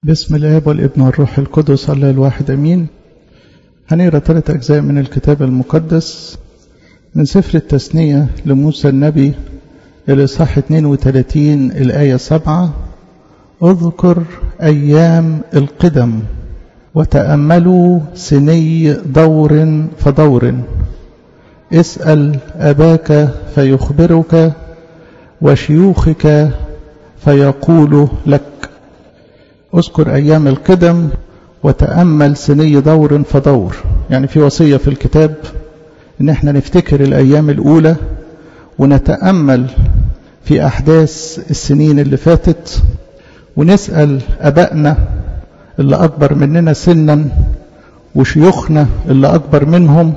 بسم الآب والابن والروح القدس الله الواحد أمين هنقرا ثلاث أجزاء من الكتاب المقدس من سفر التثنية لموسى النبي الإصحاح 32 الآية 7 اذكر أيام القدم وتأملوا سني دور فدور اسأل أباك فيخبرك وشيوخك فيقول لك اذكر أيام القدم وتأمل سني دور فدور يعني في وصية في الكتاب ان احنا نفتكر الأيام الأولى ونتأمل في أحداث السنين اللي فاتت ونسأل أبائنا اللي أكبر مننا سنا وشيوخنا اللي أكبر منهم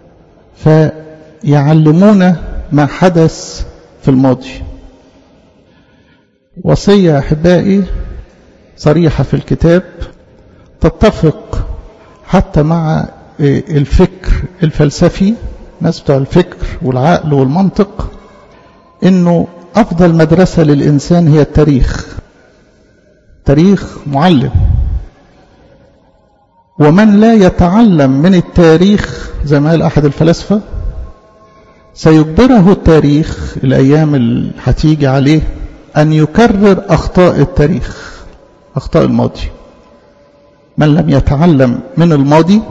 فيعلمونا ما حدث في الماضي وصية أحبائي صريحة في الكتاب تتفق حتى مع الفكر الفلسفي ناس بتوع الفكر والعقل والمنطق انه افضل مدرسة للانسان هي التاريخ تاريخ معلم ومن لا يتعلم من التاريخ زي ما قال احد الفلاسفة سيجبره التاريخ الايام اللي هتيجي عليه ان يكرر اخطاء التاريخ أخطاء الماضي من لم يتعلم من الماضي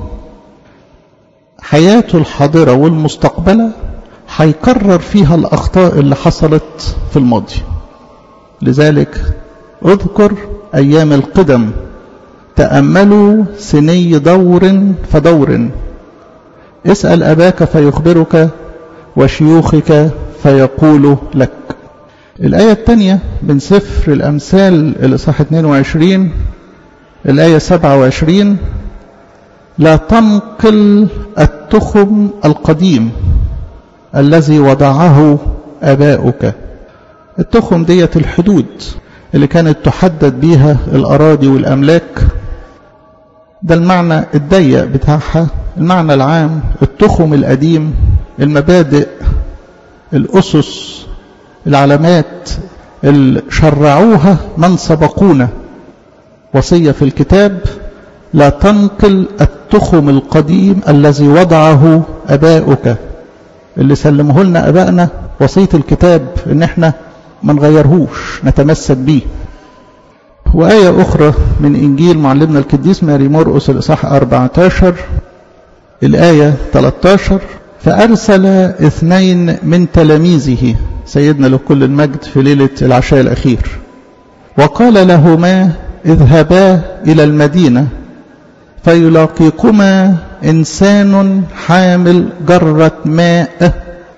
حياته الحاضرة والمستقبلة هيكرر فيها الأخطاء اللي حصلت في الماضي لذلك اذكر أيام القدم تأملوا سني دور فدور اسأل أباك فيخبرك وشيوخك فيقول لك الآية الثانية من سفر الأمثال الإصحاح 22 الآية 27 لا تنقل التخم القديم الذي وضعه آباؤك التخم ديت الحدود اللي كانت تحدد بيها الأراضي والأملاك ده المعنى الضيق بتاعها المعنى العام التخم القديم المبادئ الأسس العلامات اللي شرعوها من سبقونا وصية في الكتاب لا تنقل التخم القديم الذي وضعه أباؤك اللي سلمه لنا أبائنا وصية الكتاب ان احنا ما نغيرهوش نتمسك بيه وآية أخرى من إنجيل معلمنا القديس ماري مرقس الإصحاح 14 الآية 13 فأرسل اثنين من تلاميذه سيدنا له كل المجد في ليلة العشاء الأخير وقال لهما اذهبا إلى المدينة فيلاقيكما إنسان حامل جرة ماء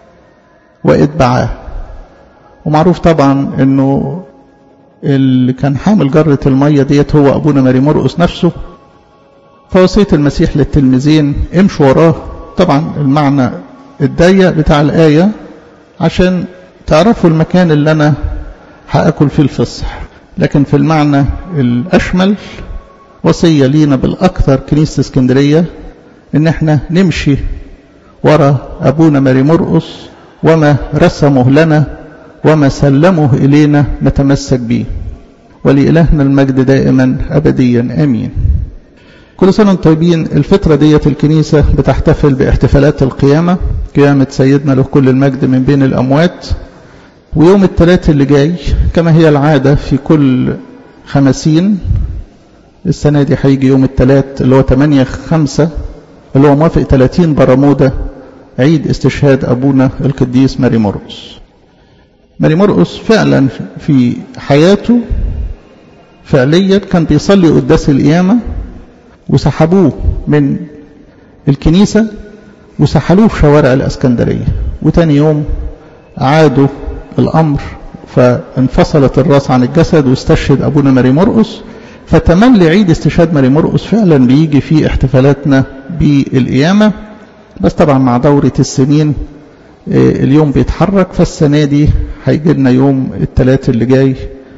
واتبعاه ومعروف طبعا انه اللي كان حامل جرة المية ديت هو ابونا ماري مرقس نفسه فوصية المسيح للتلميذين امشوا وراه طبعا المعنى الضيق بتاع الآية عشان تعرفوا المكان اللي أنا هأكل فيه الفصح لكن في المعنى الأشمل وصية لينا بالأكثر كنيسة اسكندرية إن احنا نمشي ورا أبونا ماري مرقس وما رسمه لنا وما سلمه إلينا نتمسك به ولإلهنا المجد دائما أبديا آمين كل سنة وانتم طيبين الفترة ديت الكنيسة بتحتفل باحتفالات القيامة قيامة سيدنا له كل المجد من بين الأموات ويوم الثلاث اللي جاي كما هي العادة في كل خمسين السنة دي هيجي يوم الثلاث اللي هو 8 5 اللي هو موافق 30 برمودا عيد استشهاد أبونا القديس ماري مرقس ماري مرقس فعلا في حياته فعليا كان بيصلي قداس القيامة وسحبوه من الكنيسة وسحلوه في شوارع الأسكندرية وتاني يوم عادوا الأمر فانفصلت الراس عن الجسد واستشهد أبونا ماري مرقس فتملي عيد استشهاد ماري مرقس فعلا بيجي في احتفالاتنا بالقيامة بس طبعا مع دورة السنين اليوم بيتحرك فالسنة دي هيجي لنا يوم الثلاث اللي جاي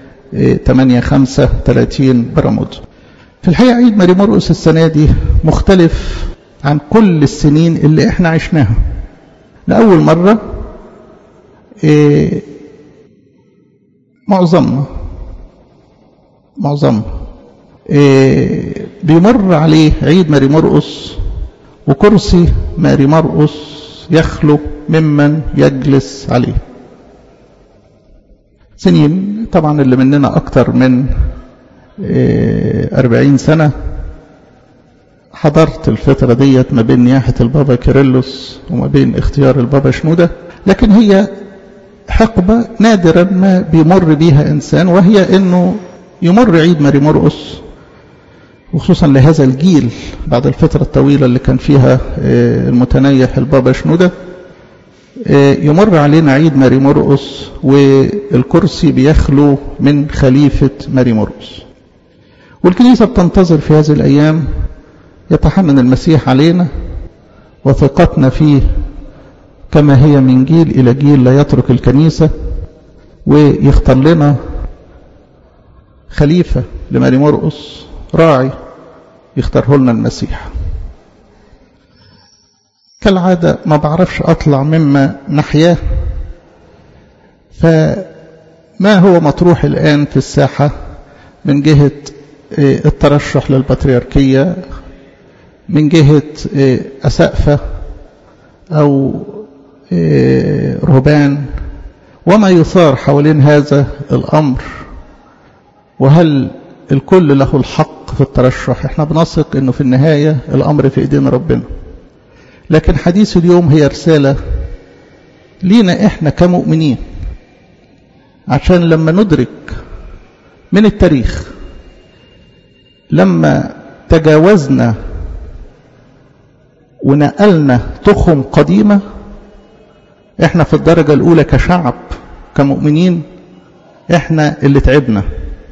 8 5 30 برمودا في الحقيقة عيد ماري مرقس السنة دي مختلف عن كل السنين اللي احنا عشناها لأول مرة إيه معظمنا معظمنا بيمر عليه عيد ماري مرقس وكرسي ماري مرقس يخلو ممن يجلس عليه سنين طبعا اللي مننا أكتر من أربعين سنة حضرت الفترة ديت ما بين نياحة البابا كيرلس وما بين اختيار البابا شنودة لكن هي حقبة نادرا ما بيمر بيها إنسان وهي أنه يمر عيد ماري مرقس وخصوصا لهذا الجيل بعد الفترة الطويلة اللي كان فيها المتنيح البابا شنودة يمر علينا عيد ماري مرقس والكرسي بيخلو من خليفة ماري مرقس والكنيسة بتنتظر في هذه الأيام يتحنن المسيح علينا وثقتنا فيه كما هي من جيل إلى جيل لا يترك الكنيسة ويختار لنا خليفة لماري مرقس راعي يختاره لنا المسيح كالعادة ما بعرفش أطلع مما نحياه فما هو مطروح الآن في الساحة من جهة الترشح للبطريركية من جهة أسقفة أو رهبان وما يثار حوالين هذا الأمر وهل الكل له الحق في الترشح احنا بنثق انه في النهاية الأمر في ايدين ربنا لكن حديث اليوم هي رسالة لينا احنا كمؤمنين عشان لما ندرك من التاريخ لما تجاوزنا ونقلنا تخم قديمة احنا في الدرجة الأولى كشعب كمؤمنين احنا اللي تعبنا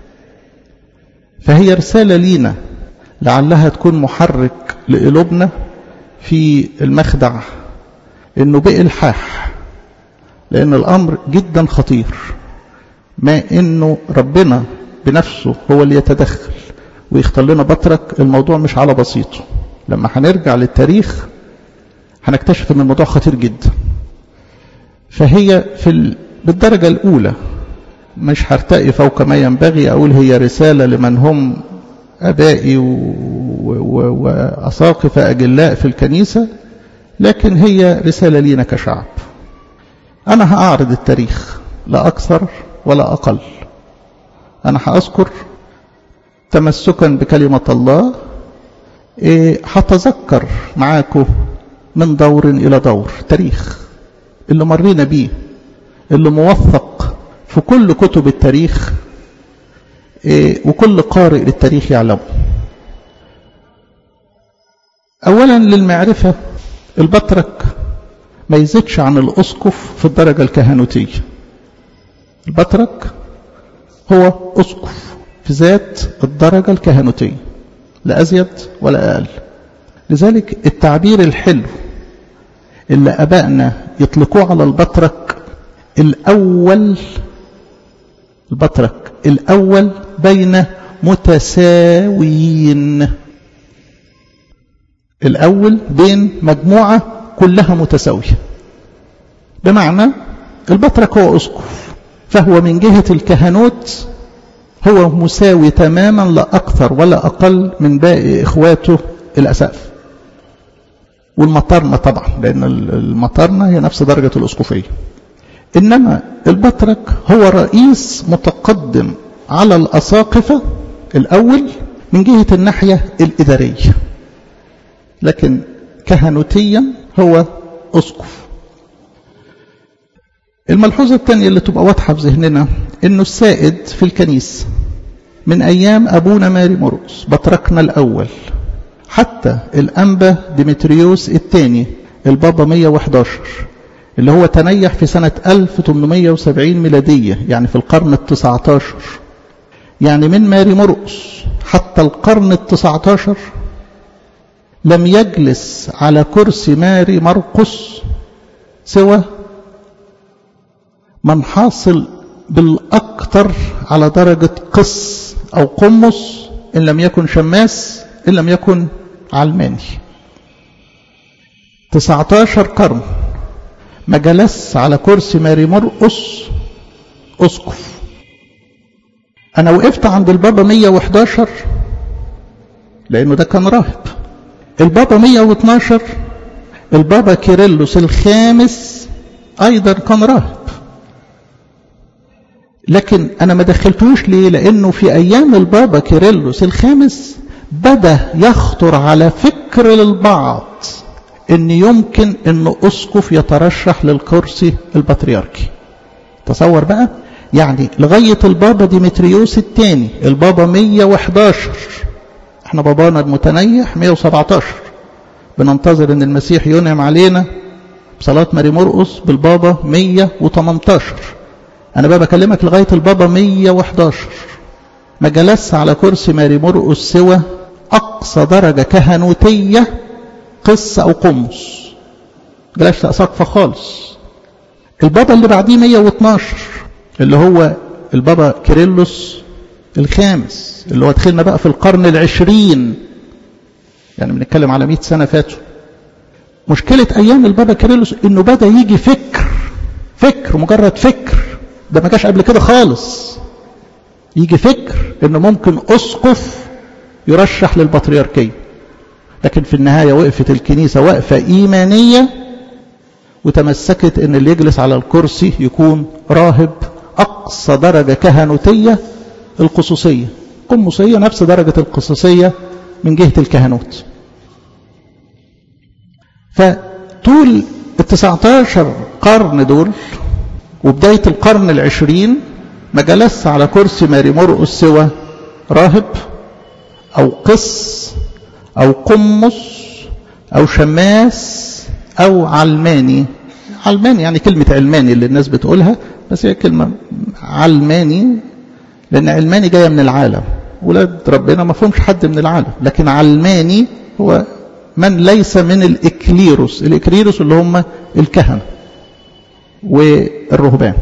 فهي رسالة لينا لعلها تكون محرك لقلوبنا في المخدع انه بإلحاح لأن الأمر جدا خطير ما انه ربنا بنفسه هو اللي يتدخل ويختار لنا بطرك الموضوع مش على بسيطه لما هنرجع للتاريخ هنكتشف ان الموضوع خطير جدا فهي في ال... بالدرجة الأولى مش هرتقي فوق ما ينبغي أقول هي رسالة لمن هم أبائي و... و... وأساقفة أجلاء في الكنيسة لكن هي رسالة لينا كشعب أنا هأعرض التاريخ لا أكثر ولا أقل أنا هأذكر تمسكا بكلمة الله هتذكر معاكم من دور إلى دور تاريخ اللي مرينا بيه اللي موثق في كل كتب التاريخ وكل قارئ للتاريخ يعلمه أولا للمعرفة البطرك ما يزيدش عن الأسقف في الدرجة الكهنوتية البطرك هو أسقف في ذات الدرجة الكهنوتية لا أزيد ولا أقل لذلك التعبير الحلو اللي أبائنا يطلقوه على البطرك الأول البطرك الأول بين متساويين الأول بين مجموعة كلها متساوية بمعنى البطرك هو أسقف فهو من جهة الكهنوت هو مساوي تماما لا أكثر ولا أقل من باقي إخواته الأساف والمطارنة طبعا لأن المطارنة هي نفس درجة الأسقفية إنما البطرك هو رئيس متقدم على الأساقفة الأول من جهة الناحية الإدارية لكن كهنوتيا هو أسقف الملحوظة الثانية اللي تبقى واضحة في ذهننا إنه السائد في الكنيسة من أيام أبونا ماري مرقس بطركنا الأول حتى الأنبا ديمتريوس الثاني البابا 111 اللي هو تنيح في سنة 1870 ميلادية يعني في القرن التسعة عشر يعني من ماري مرقس حتى القرن التسعة عشر لم يجلس على كرسي ماري مرقس سوى من حاصل بالأكثر على درجة قس أو قمص إن لم يكن شماس إن لم يكن علماني 19 قرن ما جلس على كرسي ماري مرقس أسقف أنا وقفت عند البابا 111 لأنه ده كان راهب البابا 112 البابا كيرلس الخامس أيضا كان راهب لكن أنا ما دخلتوش ليه لأنه في أيام البابا كيرلس الخامس بدأ يخطر على فكر البعض أن يمكن أن أسقف يترشح للكرسي البطريركي تصور بقى يعني لغاية البابا ديمتريوس الثاني البابا 111 احنا بابانا المتنيح 117 بننتظر ان المسيح ينعم علينا بصلاة ماري مرقس بالبابا 118 انا بقى بكلمك لغاية البابا 111 ما جلس على كرسي ماري مرقس سوى اقصى درجة كهنوتية قس او قمص جلس سقفة خالص البابا اللي بعديه 112 اللي هو البابا كيرلس الخامس اللي هو دخلنا بقى في القرن العشرين يعني بنتكلم على 100 سنة فاتوا مشكلة أيام البابا كيرلس إنه بدأ يجي فكر فكر مجرد فكر ده ما جاش قبل كده خالص يجي فكر إنه ممكن أسقف يرشح للبطريركية لكن في النهاية وقفت الكنيسة وقفة إيمانية وتمسكت إن اللي يجلس على الكرسي يكون راهب أقصى درجة كهنوتية القصصية قمصية نفس درجة القصصية من جهة الكهنوت فطول التسعتاشر قرن دول وبداية القرن العشرين ما جلس على كرسي ماري مرقس سوى راهب أو قس أو قمص أو شماس أو علماني علماني يعني كلمة علماني اللي الناس بتقولها بس هي كلمة علماني لأن علماني جاية من العالم ولاد ربنا ما فهمش حد من العالم لكن علماني هو من ليس من الإكليروس الإكليروس اللي هم الكهنة والرهبان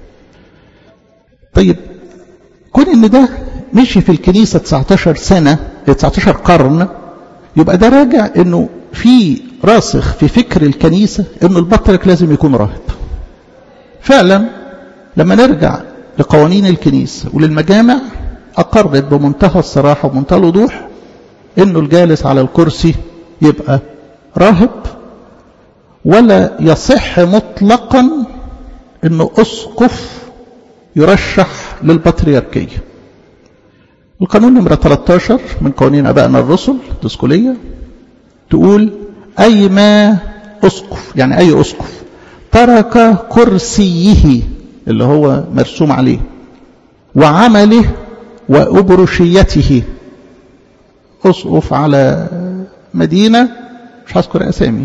طيب كون ان ده مشي في الكنيسة 19 سنة 19 قرن يبقى ده راجع انه في راسخ في فكر الكنيسة انه البطرك لازم يكون راهب فعلا لما نرجع لقوانين الكنيسة وللمجامع أقرت بمنتهى الصراحة ومنتهى الوضوح انه الجالس على الكرسي يبقى راهب ولا يصح مطلقا انه اسقف يرشح للبطريركية القانون نمرة 13 من قوانين ابائنا الرسل الدسكولية تقول اي ما اسقف يعني اي اسقف ترك كرسيه اللي هو مرسوم عليه وعمله وأبرشيته أسقف على مدينة مش هذكر أسامي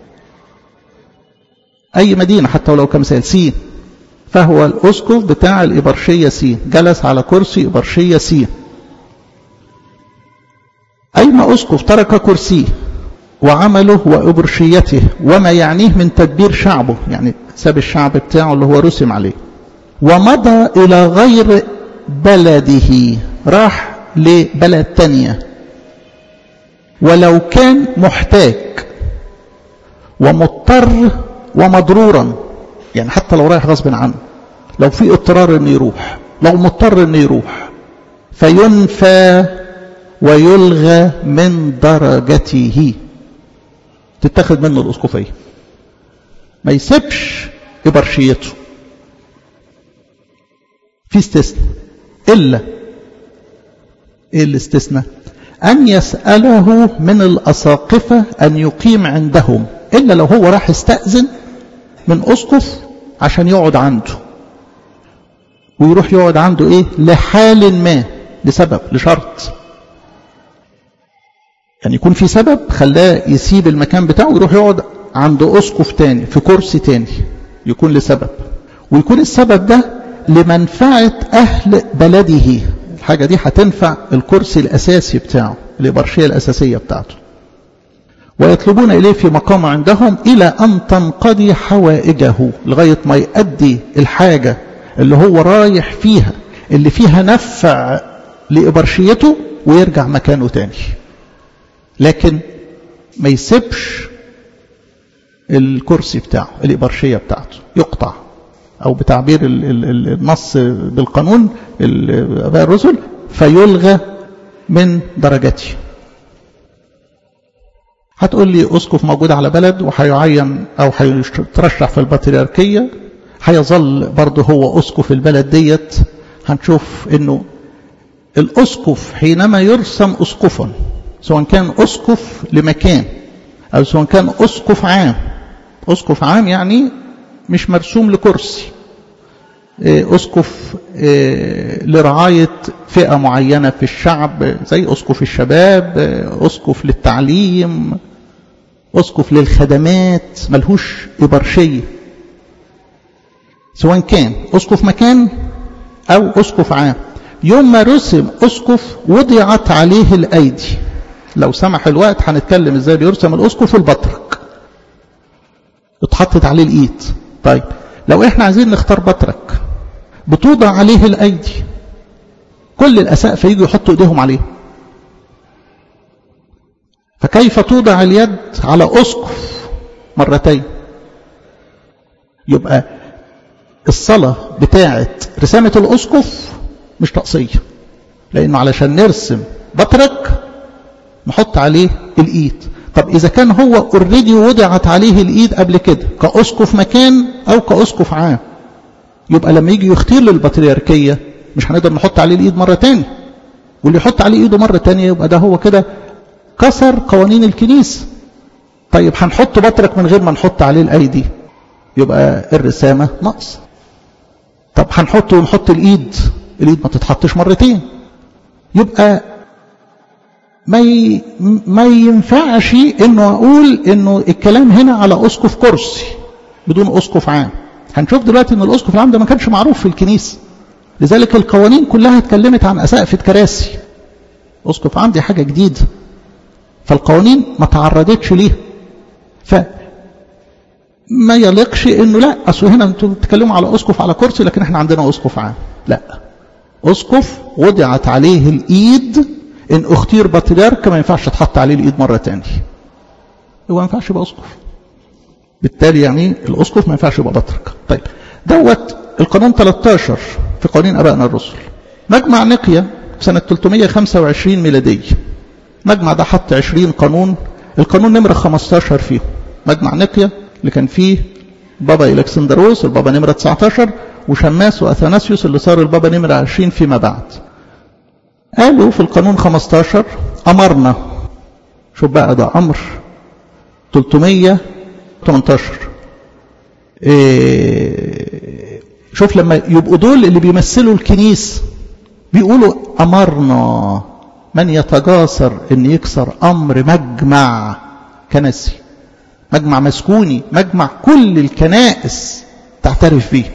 أي مدينة حتى ولو كمثال سين فهو الأسقف بتاع الإبرشية سين جلس على كرسي إبرشية سين أيما أسقف ترك كرسيه وعمله وأبرشيته وما يعنيه من تدبير شعبه يعني ساب الشعب بتاعه اللي هو رسم عليه ومضى إلى غير بلده راح لبلد تانية ولو كان محتاج ومضطر ومضرورا يعني حتى لو رايح غصب عنه لو في اضطرار انه يروح لو مضطر انه يروح فينفى ويلغى من درجته تتخذ منه الاسقفيه ما يسيبش ابرشيته في استثناء إلا إيه الاستثناء أن يسأله من الأساقفة أن يقيم عندهم إلا لو هو راح يستأذن من أسقف عشان يقعد عنده ويروح يقعد عنده إيه لحال ما لسبب لشرط يعني يكون في سبب خلاه يسيب المكان بتاعه ويروح يقعد عند أسقف تاني في كرسي تاني يكون لسبب ويكون السبب ده لمنفعة أهل بلده الحاجة دي هتنفع الكرسي الأساسي بتاعه الإبرشية الأساسية بتاعته ويطلبون إليه في مقام عندهم إلى أن تنقضي حوائجه لغاية ما يؤدي الحاجة اللي هو رايح فيها اللي فيها نفع لإبرشيته ويرجع مكانه تاني لكن ما يسيبش الكرسي بتاعه الإبرشية بتاعته يقطع أو بتعبير النص بالقانون أباء الرسل فيلغى من درجته هتقول لي أسقف موجود على بلد وهيعين أو هيترشح في البطريركية هيظل برضه هو أسقف البلد ديت هنشوف إنه الأسقف حينما يرسم أسقفا سواء كان أسقف لمكان أو سواء كان أسقف عام أسقف عام يعني مش مرسوم لكرسي أسقف لرعاية فئة معينة في الشعب زي أسقف الشباب أسقف للتعليم أسقف للخدمات ملهوش إبرشية سواء كان أسقف مكان أو أسقف عام يوم ما رسم أسقف وضعت عليه الأيدي لو سمح الوقت هنتكلم ازاي بيرسم الأسقف البطرك اتحطت عليه الإيد طيب لو احنا عايزين نختار بطرك بتوضع عليه الأيدي كل الأسقف يجوا يحطوا إيديهم عليه فكيف توضع اليد على أسقف مرتين يبقى الصلاة بتاعة رسامة الأسقف مش تقصية لأنه علشان نرسم بطرك نحط عليه الإيد طب إذا كان هو اوريدي وضعت عليه الإيد قبل كده كأسقف مكان أو كأسقف عام يبقى لما يجي يختير للبطريركية مش هنقدر نحط عليه الإيد مرة تانية واللي يحط عليه إيده مرة تانية يبقى ده هو كده كسر قوانين الكنيسة طيب هنحط بطرك من غير ما نحط عليه الأيدي يبقى الرسامة نقص طب هنحط ونحط الإيد الإيد ما تتحطش مرتين يبقى ما ي... ما ينفعش انه اقول انه الكلام هنا على اسقف كرسي بدون اسقف عام هنشوف دلوقتي ان الاسقف العام ده ما كانش معروف في الكنيسه لذلك القوانين كلها اتكلمت عن اسقف كراسي اسقف عام دي حاجه جديده فالقوانين ما تعرضتش ليها ف ما يليقش انه لا اصل هنا انتوا بتتكلموا على اسقف على كرسي لكن احنا عندنا اسقف عام لا اسقف وضعت عليه الايد ان اختير بطريرك ما ينفعش تحط عليه الايد مره ثانيه هو ما ينفعش يبقى اسقف بالتالي يعني الاسقف ما ينفعش يبقى بطرك طيب دوت القانون 13 في قوانين ابائنا الرسل مجمع نقيا سنه 325 ميلاديه مجمع ده حط 20 قانون القانون نمره 15 فيه مجمع نقيا اللي كان فيه بابا الكسندروس البابا نمره 19 وشماس واثناسيوس اللي صار البابا نمره 20 فيما بعد قالوا في القانون 15 أمرنا شوف بقى ده أمر 318 إيه شوف لما يبقوا دول اللي بيمثلوا الكنيسة بيقولوا أمرنا من يتجاسر أن يكسر أمر مجمع كنسي مجمع مسكوني مجمع كل الكنائس تعترف به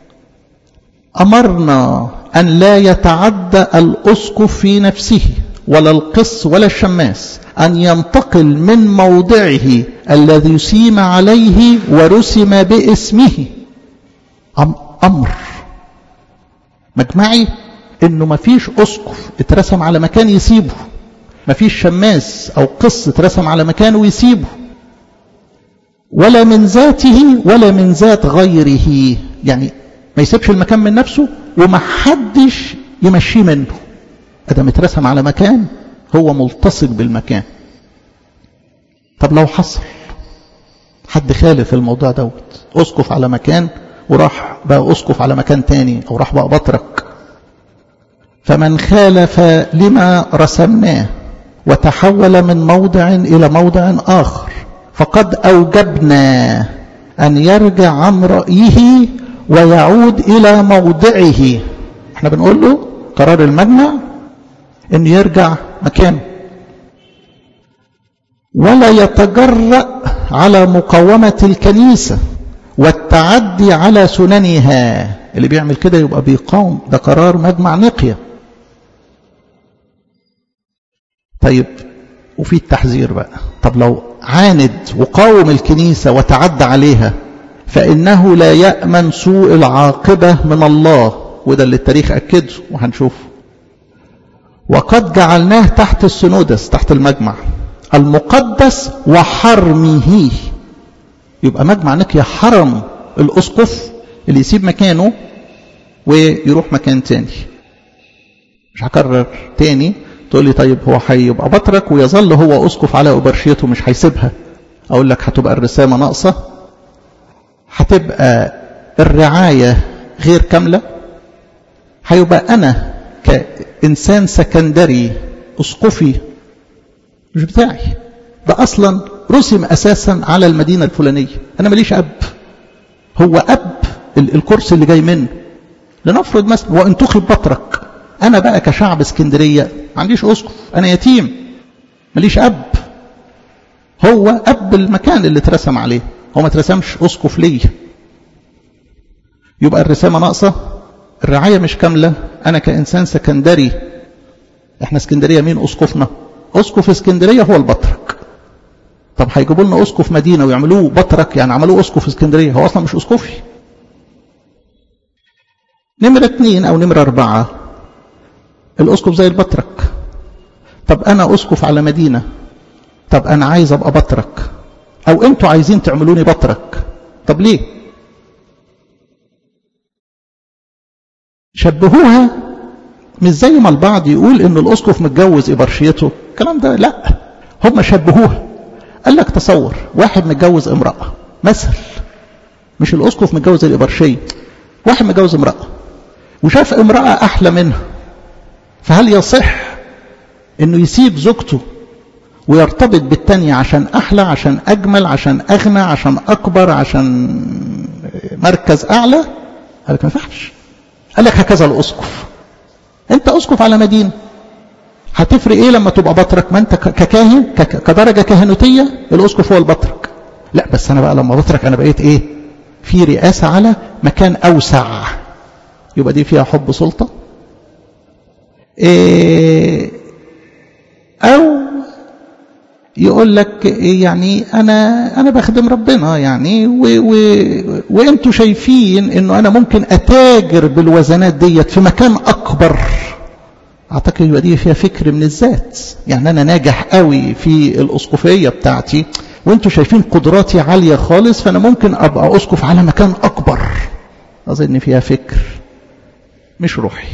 أمرنا أن لا يتعدى الأسقف في نفسه ولا القس ولا الشماس أن ينتقل من موضعه الذي سيم عليه ورسم باسمه أمر مجمعي إنه ما فيش أسقف اترسم على مكان يسيبه ما فيش شماس أو قس اترسم على مكان ويسيبه ولا من ذاته ولا من ذات غيره يعني ما يسيبش المكان من نفسه وما حدش يمشيه منه ادم اترسم على مكان هو ملتصق بالمكان طب لو حصل حد خالف الموضوع دوت اسقف على مكان وراح بقى اسقف على مكان تاني او راح بقى بطرك فمن خالف لما رسمناه وتحول من موضع الى موضع اخر فقد اوجبنا ان يرجع عن رايه ويعود إلى موضعه احنا بنقول له قرار المجمع ان يرجع مكانه ولا يتجرأ على مقاومة الكنيسة والتعدي على سننها اللي بيعمل كده يبقى بيقاوم ده قرار مجمع نقية طيب وفي التحذير بقى طب لو عاند وقاوم الكنيسة وتعدى عليها فإنه لا يأمن سوء العاقبة من الله وده اللي التاريخ أكده وهنشوفه وقد جعلناه تحت السنودس تحت المجمع المقدس وحرمه يبقى مجمع نقيا حرم الأسقف اللي يسيب مكانه ويروح مكان تاني مش هكرر تاني تقول لي طيب هو هيبقى بطرك ويظل هو أسقف على أبرشيته مش هيسيبها أقول لك هتبقى الرسامة ناقصة هتبقى الرعاية غير كاملة هيبقى أنا كإنسان سكندري أسقفي مش بتاعي ده أصلا رسم أساسا على المدينة الفلانية أنا ماليش أب هو أب الكرسي اللي جاي منه لنفرض مثلا وانتخب بطرك أنا بقى كشعب اسكندرية ما عنديش أسقف أنا يتيم ماليش أب هو أب المكان اللي اترسم عليه هو ما اترسمش أسقف ليا يبقى الرسامة ناقصة الرعاية مش كاملة أنا كإنسان سكندري احنا اسكندرية مين أسقفنا أسقف اسكندرية هو البطرك طب هيجيبوا لنا أسقف مدينة ويعملوه بطرك يعني عملوه أسقف اسكندرية هو أصلا مش أسقفي نمرة اتنين أو نمرة أربعة الأسقف زي البطرك طب أنا أسقف على مدينة طب أنا عايز أبقى بطرك أو أنتوا عايزين تعملوني بطرك طب ليه شبهوها مش زي ما البعض يقول ان الاسقف متجوز ابرشيته الكلام ده لا هم شبهوها قال لك تصور واحد متجوز امرأة مثل مش الاسقف متجوز الابرشية واحد متجوز امرأة وشاف امرأة احلى منها فهل يصح انه يسيب زوجته ويرتبط بالتانية عشان احلى عشان اجمل عشان اغنى عشان اكبر عشان مركز اعلى قال لك ما ينفعش قال لك هكذا الاسقف انت اسقف على مدينه هتفرق ايه لما تبقى بطرك ما انت ككاهن كدرجه كهنوتيه الاسقف هو البطرك لا بس انا بقى لما بطرك انا بقيت ايه في رئاسه على مكان اوسع يبقى دي فيها حب سلطه إيه او يقول لك يعني انا انا بخدم ربنا يعني و و وانتوا شايفين انه انا ممكن اتاجر بالوزنات ديت في مكان اكبر اعتقد يبقى دي فيها فكر من الذات يعني انا ناجح قوي في الاسقفيه بتاعتي وانتوا شايفين قدراتي عاليه خالص فانا ممكن ابقى اسقف على مكان اكبر اظن فيها فكر مش روحي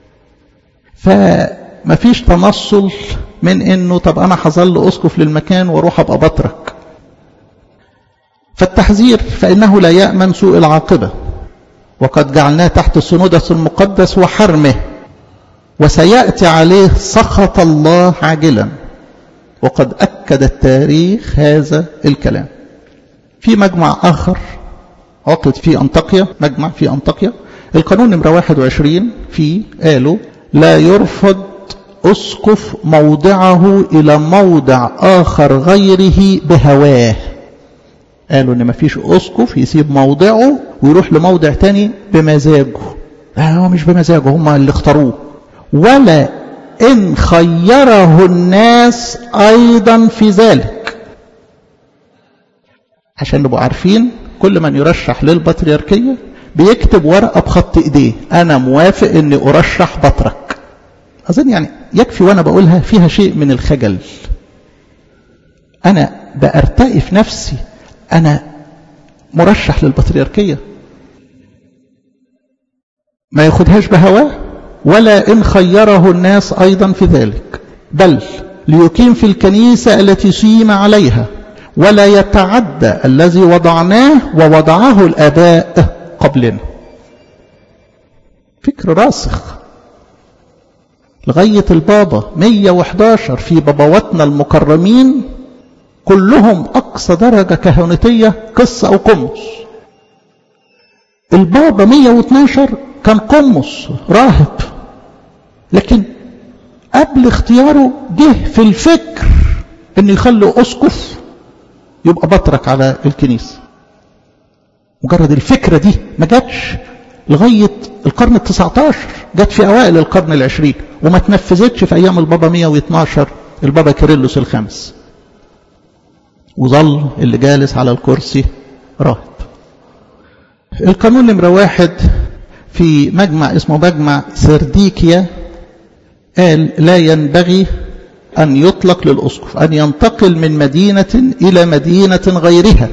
فما فيش تنصل من انه طب انا هظل اسقف للمكان واروح ابقى بطرك فالتحذير فانه لا يامن سوء العاقبه وقد جعلناه تحت السنودس المقدس وحرمه وسياتي عليه سخط الله عاجلا وقد اكد التاريخ هذا الكلام في مجمع اخر عقد في انطاكيا مجمع في انطاكيا القانون نمره 21 فيه قالوا لا يرفض أسقف موضعه إلى موضع آخر غيره بهواه قالوا إن مفيش أسقف يسيب موضعه ويروح لموضع تاني بمزاجه لا هو مش بمزاجه هم اللي اختاروه ولا إن خيره الناس أيضا في ذلك عشان نبقوا عارفين كل من يرشح للبطريركية بيكتب ورقة بخط إيديه أنا موافق إني أرشح بطرك أظن يعني يكفي وأنا بقولها فيها شيء من الخجل أنا بأرتقي في نفسي أنا مرشح للبطريركية ما ياخدهاش بهواه ولا إن خيره الناس أيضا في ذلك بل ليقيم في الكنيسة التي سيم عليها ولا يتعدى الذي وضعناه ووضعه الآباء قبلنا فكر راسخ لغاية البابا 111 في بابواتنا المكرمين كلهم أقصى درجة كهنوتية قس أو قمص البابا 112 كان قمص راهب لكن قبل اختياره جه في الفكر انه يخلي اسقف يبقى بطرك على الكنيسه مجرد الفكره دي ما جاتش لغايه القرن ال 19 جت في اوائل القرن العشرين وما تنفذتش في ايام البابا 112 البابا كيرلس الخامس وظل اللي جالس على الكرسي راهب القانون نمرة واحد في مجمع اسمه مجمع سرديكيا قال لا ينبغي أن يطلق للأسقف أن ينتقل من مدينة إلى مدينة غيرها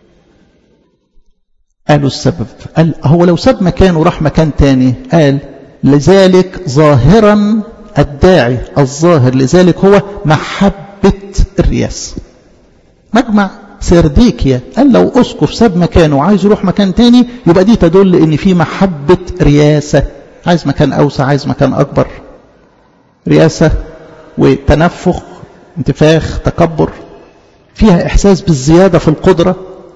قالوا السبب قال هو لو ساب مكان وراح مكان تاني قال لذلك ظاهرا الداعي الظاهر لذلك هو محبة الرياسة مجمع سرديكيا قال لو أسقف ساب مكانه وعايز يروح مكان تاني يبقى دي تدل ان في محبة رياسة عايز مكان أوسع عايز مكان أكبر رياسة وتنفخ انتفاخ تكبر فيها إحساس بالزيادة في القدرة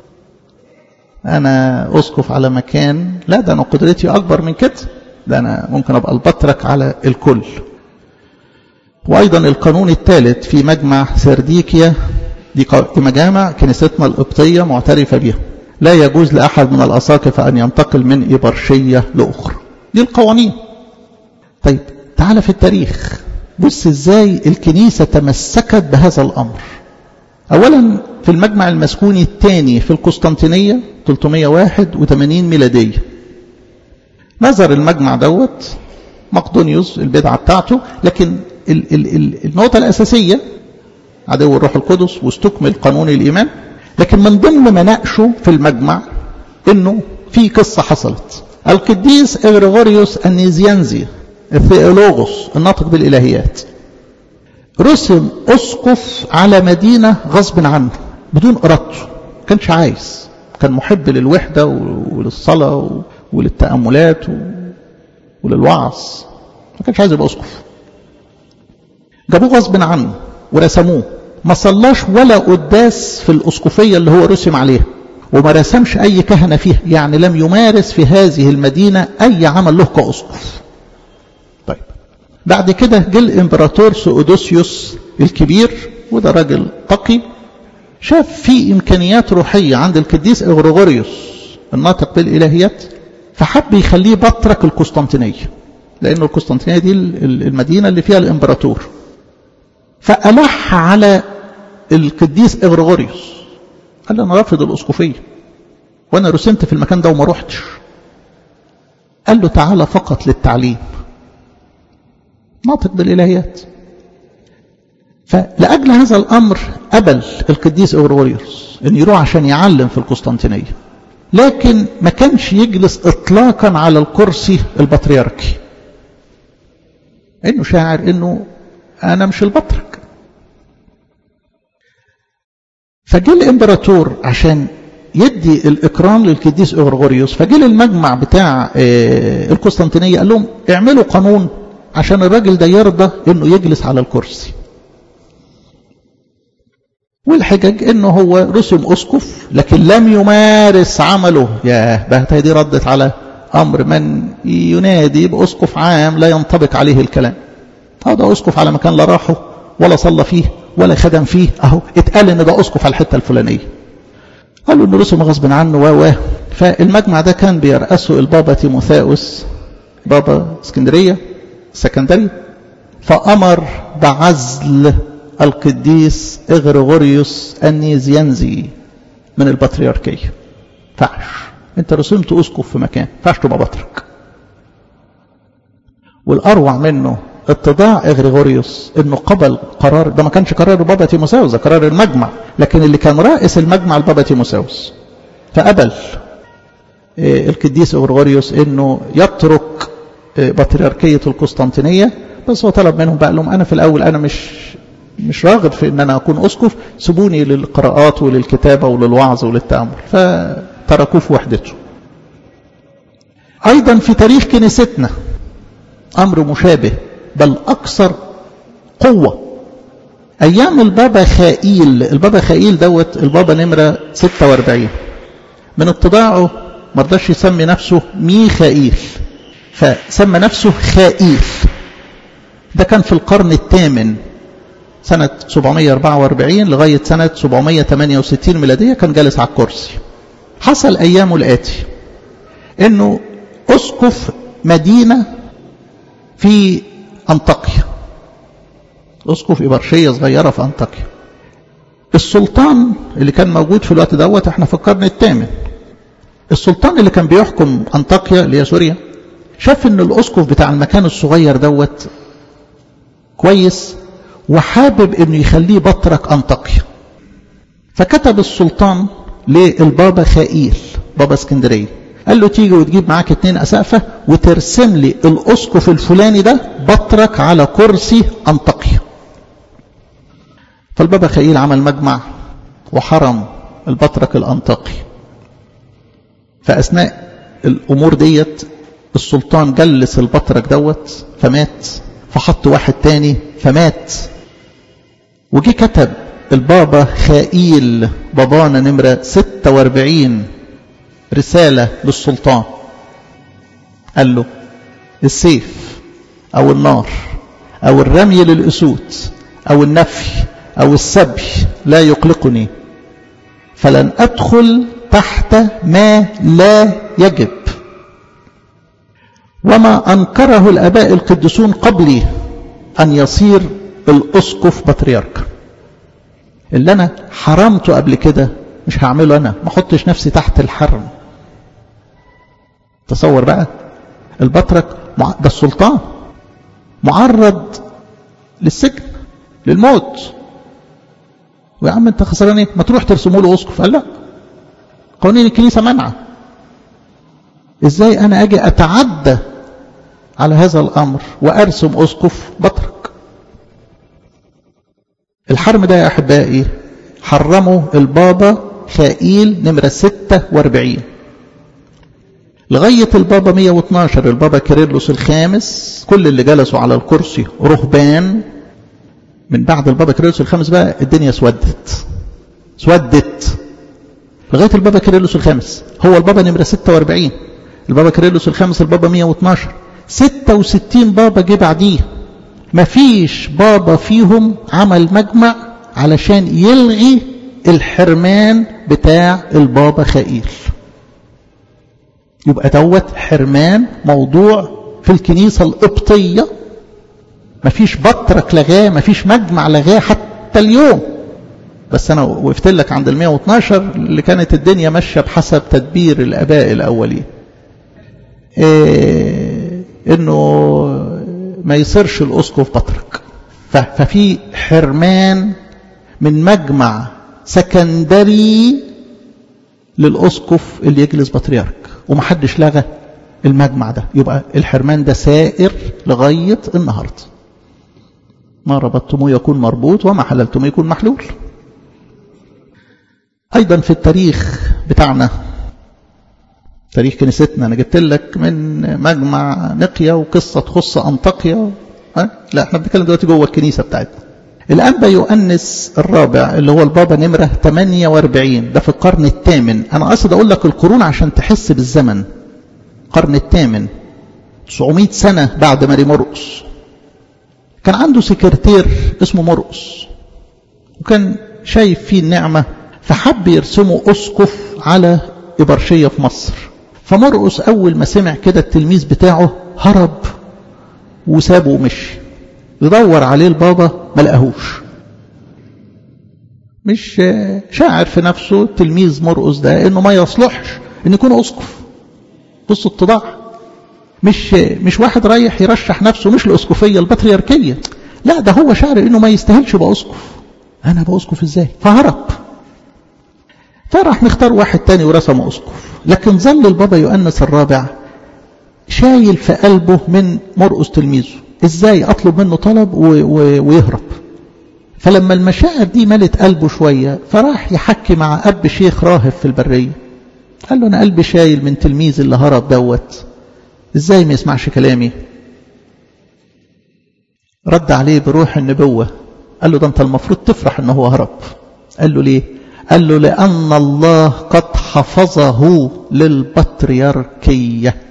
أنا أسقف على مكان لا ده أنا قدرتي أكبر من كده ده أنا ممكن أبقى البطرك على الكل وأيضا القانون الثالث في مجمع سرديكيا دي مجامع كنيستنا القبطية معترفة بها لا يجوز لأحد من الأساقفة أن ينتقل من إبرشية لأخرى دي القوانين طيب تعال في التاريخ بص ازاي الكنيسة تمسكت بهذا الأمر أولا في المجمع المسكوني الثاني في القسطنطينية 381 ميلادية نظر المجمع دوت مقدونيوس البدعة بتاعته لكن ال ال ال النقطة الأساسية عدو الروح القدس واستكمل قانون الإيمان لكن من ضمن ما ناقشوا في المجمع انه في قصة حصلت القديس إغريغوريوس النيزيانزي الثيولوغوس الناطق بالإلهيات رسم أسقف على مدينة غصب عنه بدون إرادته كانش عايز كان محب للوحدة وللصلاة وللتأملات وللوعظ ما كانش عايز يبقى أسقف جابوه غصب عنه ورسموه ما صلاش ولا قداس في الأسقفية اللي هو رسم عليها وما رسمش أي كهنة فيها يعني لم يمارس في هذه المدينة أي عمل له كأسقف طيب بعد كده جه الإمبراطور سؤدوسيوس الكبير وده راجل تقي شاف في إمكانيات روحية عند القديس إغريغوريوس الناطق بالإلهيات فحب يخليه بطرك القسطنطينية لأنه القسطنطينية دي المدينة اللي فيها الإمبراطور فألح على القديس إغريغوريوس قال له أنا رافض الأسقفية وأنا رسمت في المكان ده وما روحتش قال له تعالى فقط للتعليم ناطق بالإلهيات فلأجل هذا الأمر قبل القديس إغريغوريوس أن يروح عشان يعلم في القسطنطينية لكن ما كانش يجلس إطلاقا على الكرسي البطريركي إنه شاعر إنه أنا مش البطرك فجه الإمبراطور عشان يدي الإكرام للقديس إغريغوريوس فجه المجمع بتاع القسطنطينية قال لهم اعملوا قانون عشان الراجل ده يرضى انه يجلس على الكرسي والحجج انه هو رسم اسقف لكن لم يمارس عمله ياه بهتها دي ردت على امر من ينادي باسقف عام لا ينطبق عليه الكلام هذا اسقف على مكان لا راحه ولا صلى فيه ولا خدم فيه اهو اتقال ان ده اسقف على الحته الفلانيه قالوا انه رسم غصب عنه و و فالمجمع ده كان بيرأسه البابا تيموثاوس بابا اسكندريه السكندري فأمر بعزل القديس إغريغوريوس النيزيانزي من البطريركية فعش انت رسمت أسقف في مكان فعش تبقى بطرك والأروع منه اتضاع إغريغوريوس انه قبل قرار ده ما كانش قرار البابا تيموساوس ده قرار المجمع لكن اللي كان رئيس المجمع البابا تيموساوس فقبل القديس إغريغوريوس انه يترك بطريركية القسطنطينية بس هو طلب منهم بقى لهم أنا في الأول أنا مش مش راغب في أن أنا أكون أسقف سيبوني للقراءات وللكتابة وللوعظ وللتأمل فتركوه في وحدته أيضا في تاريخ كنيستنا أمر مشابه بل أكثر قوة أيام البابا خائيل البابا خائيل دوت البابا نمرة 46 من اتضاعه مرضاش يسمي نفسه ميخائيل فسمى نفسه خائيل ده كان في القرن الثامن سنة 744 لغاية سنة 768 ميلادية كان جالس على الكرسي حصل أيامه الآتي أنه أسقف مدينة في أنطاكيا أسقف إبرشية صغيرة في أنطاكيا السلطان اللي كان موجود في الوقت دوت احنا في القرن الثامن السلطان اللي كان بيحكم أنطاكيا اللي هي سوريا شاف ان الاسقف بتاع المكان الصغير دوت كويس وحابب انه يخليه بطرك انطاكيا فكتب السلطان للبابا خائيل بابا اسكندريه قال له تيجي وتجيب معاك اتنين أسقفة وترسم لي الأسقف الفلاني ده بطرك على كرسي أنطقيا فالبابا خليل عمل مجمع وحرم البطرك الأنطقي فأثناء الأمور ديت السلطان جلس البطرك دوت فمات فحط واحد تاني فمات وجي كتب البابا خائيل بابانا نمرة 46 رسالة للسلطان قال له السيف أو النار أو الرمي للأسود أو النفي أو السبي لا يقلقني فلن أدخل تحت ما لا يجب وما أنكره الأباء القديسون قبلي أن يصير الأسقف بطريرك اللي أنا حرمته قبل كده مش هعمله أنا ما احطش نفسي تحت الحرم تصور بقى البطرك ده السلطان معرض للسجن للموت ويا عم انت خسران ايه ما تروح ترسموا له اسقف قال لا قوانين الكنيسه منعه ازاي انا اجي اتعدى على هذا الامر وارسم اسقف بطرك الحرم ده يا احبائي حرمه البابا خائيل نمره 46 لغاية البابا 112 البابا كيرلس الخامس كل اللي جلسوا على الكرسي رهبان من بعد البابا كيرلس الخامس بقى الدنيا اسودت اسودت لغاية البابا كيرلس الخامس هو البابا نمرة 46 البابا كيرلس الخامس البابا 112 66 بابا جه بعديه مفيش بابا فيهم عمل مجمع علشان يلغي الحرمان بتاع البابا خائيل يبقى دوت حرمان موضوع في الكنيسة القبطية مفيش بطرك لغاه مفيش مجمع لغاه حتى اليوم بس أنا وقفت لك عند ال 112 اللي كانت الدنيا ماشية بحسب تدبير الآباء الأولين إيه إنه ما يصيرش الأسقف بطرك ففي حرمان من مجمع سكندري للأسقف اللي يجلس بطريرك ومحدش لغى المجمع ده يبقى الحرمان ده سائر لغاية النهاردة ما ربطتموه يكون مربوط وما حللتموه يكون محلول أيضا في التاريخ بتاعنا تاريخ كنيستنا أنا جبت لك من مجمع نقيا وقصة تخص أنطاكيا أه؟ لا احنا بنتكلم دلوقتي جوه الكنيسة بتاعتنا الأنبا يؤنس الرابع اللي هو البابا نمرة 48 ده في القرن الثامن أنا قصد أقول لك القرون عشان تحس بالزمن القرن الثامن 900 سنة بعد ماري مرقس كان عنده سكرتير اسمه مرقس وكان شايف فيه النعمة فحب يرسمه أسقف على إبرشية في مصر فمرقس أول ما سمع كده التلميذ بتاعه هرب وسابه ومشي يدور عليه البابا ما لقاهوش مش شاعر في نفسه تلميذ مرقس ده انه ما يصلحش ان يكون اسقف بص الطباع مش مش واحد رايح يرشح نفسه مش الاسقفيه البطريركيه لا ده هو شاعر انه ما يستاهلش يبقى اسقف انا ابقى اسقف ازاي فهرب فراح نختار واحد تاني ورسمه اسقف لكن ظل البابا يؤنس الرابع شايل في قلبه من مرقس تلميذه ازاي اطلب منه طلب و و ويهرب فلما المشاعر دي ملت قلبه شوية فراح يحكي مع أب شيخ راهب في البرية قال له أنا قلبي شايل من تلميذ اللي هرب دوت ازاي ما يسمعش كلامي رد عليه بروح النبوة قال له ده انت المفروض تفرح ان هو هرب قال له ليه قال له لأن الله قد حفظه للبطريركية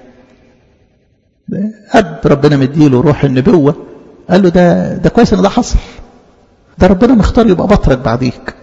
أب ربنا مديله روح النبوة قال له ده ده كويس ان ده حصل ده ربنا مختار يبقى بطرك بعديك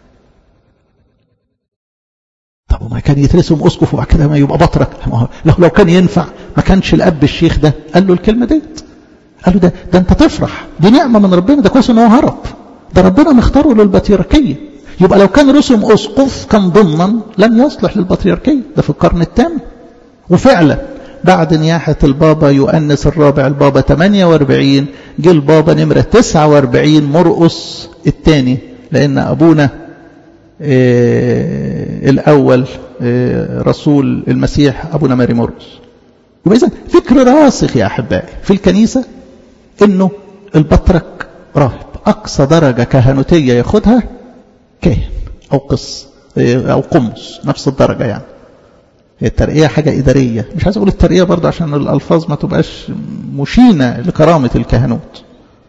طب وما كان يترسم اسقف وبعد كده ما يبقى بطرك لو لو كان ينفع ما كانش الاب الشيخ ده قال له الكلمه ديت قال له ده ده انت تفرح دي نعمه من ربنا ده كويس ان هو هرب ده ربنا مختاره للبطريركيه يبقى لو كان رسم اسقف كان ضمنا لن يصلح للبطريركيه ده في القرن الثامن وفعلا بعد نياحة البابا يؤنس الرابع البابا 48 جه البابا نمرة 49 مرقس الثاني لأن أبونا الأول رسول المسيح أبونا ماري مرقس يبقى إذن فكر راسخ يا أحبائي في الكنيسة إنه البطرك راهب أقصى درجة كهنوتية ياخدها كاهن أو قس أو قمص نفس الدرجة يعني هي الترقية حاجة إدارية مش عايز أقول الترقية برضه عشان الألفاظ ما تبقاش مشينة لكرامة الكهنوت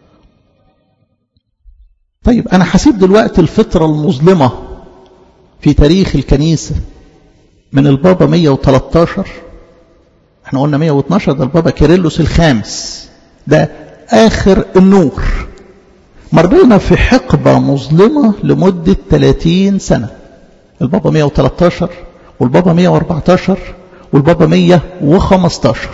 طيب أنا حسيب دلوقتي الفترة المظلمة في تاريخ الكنيسة من البابا 113 احنا قلنا 112 ده البابا كيرلس الخامس ده آخر النور مرينا في حقبة مظلمة لمدة 30 سنة البابا 113 والبابا 114 والبابا 115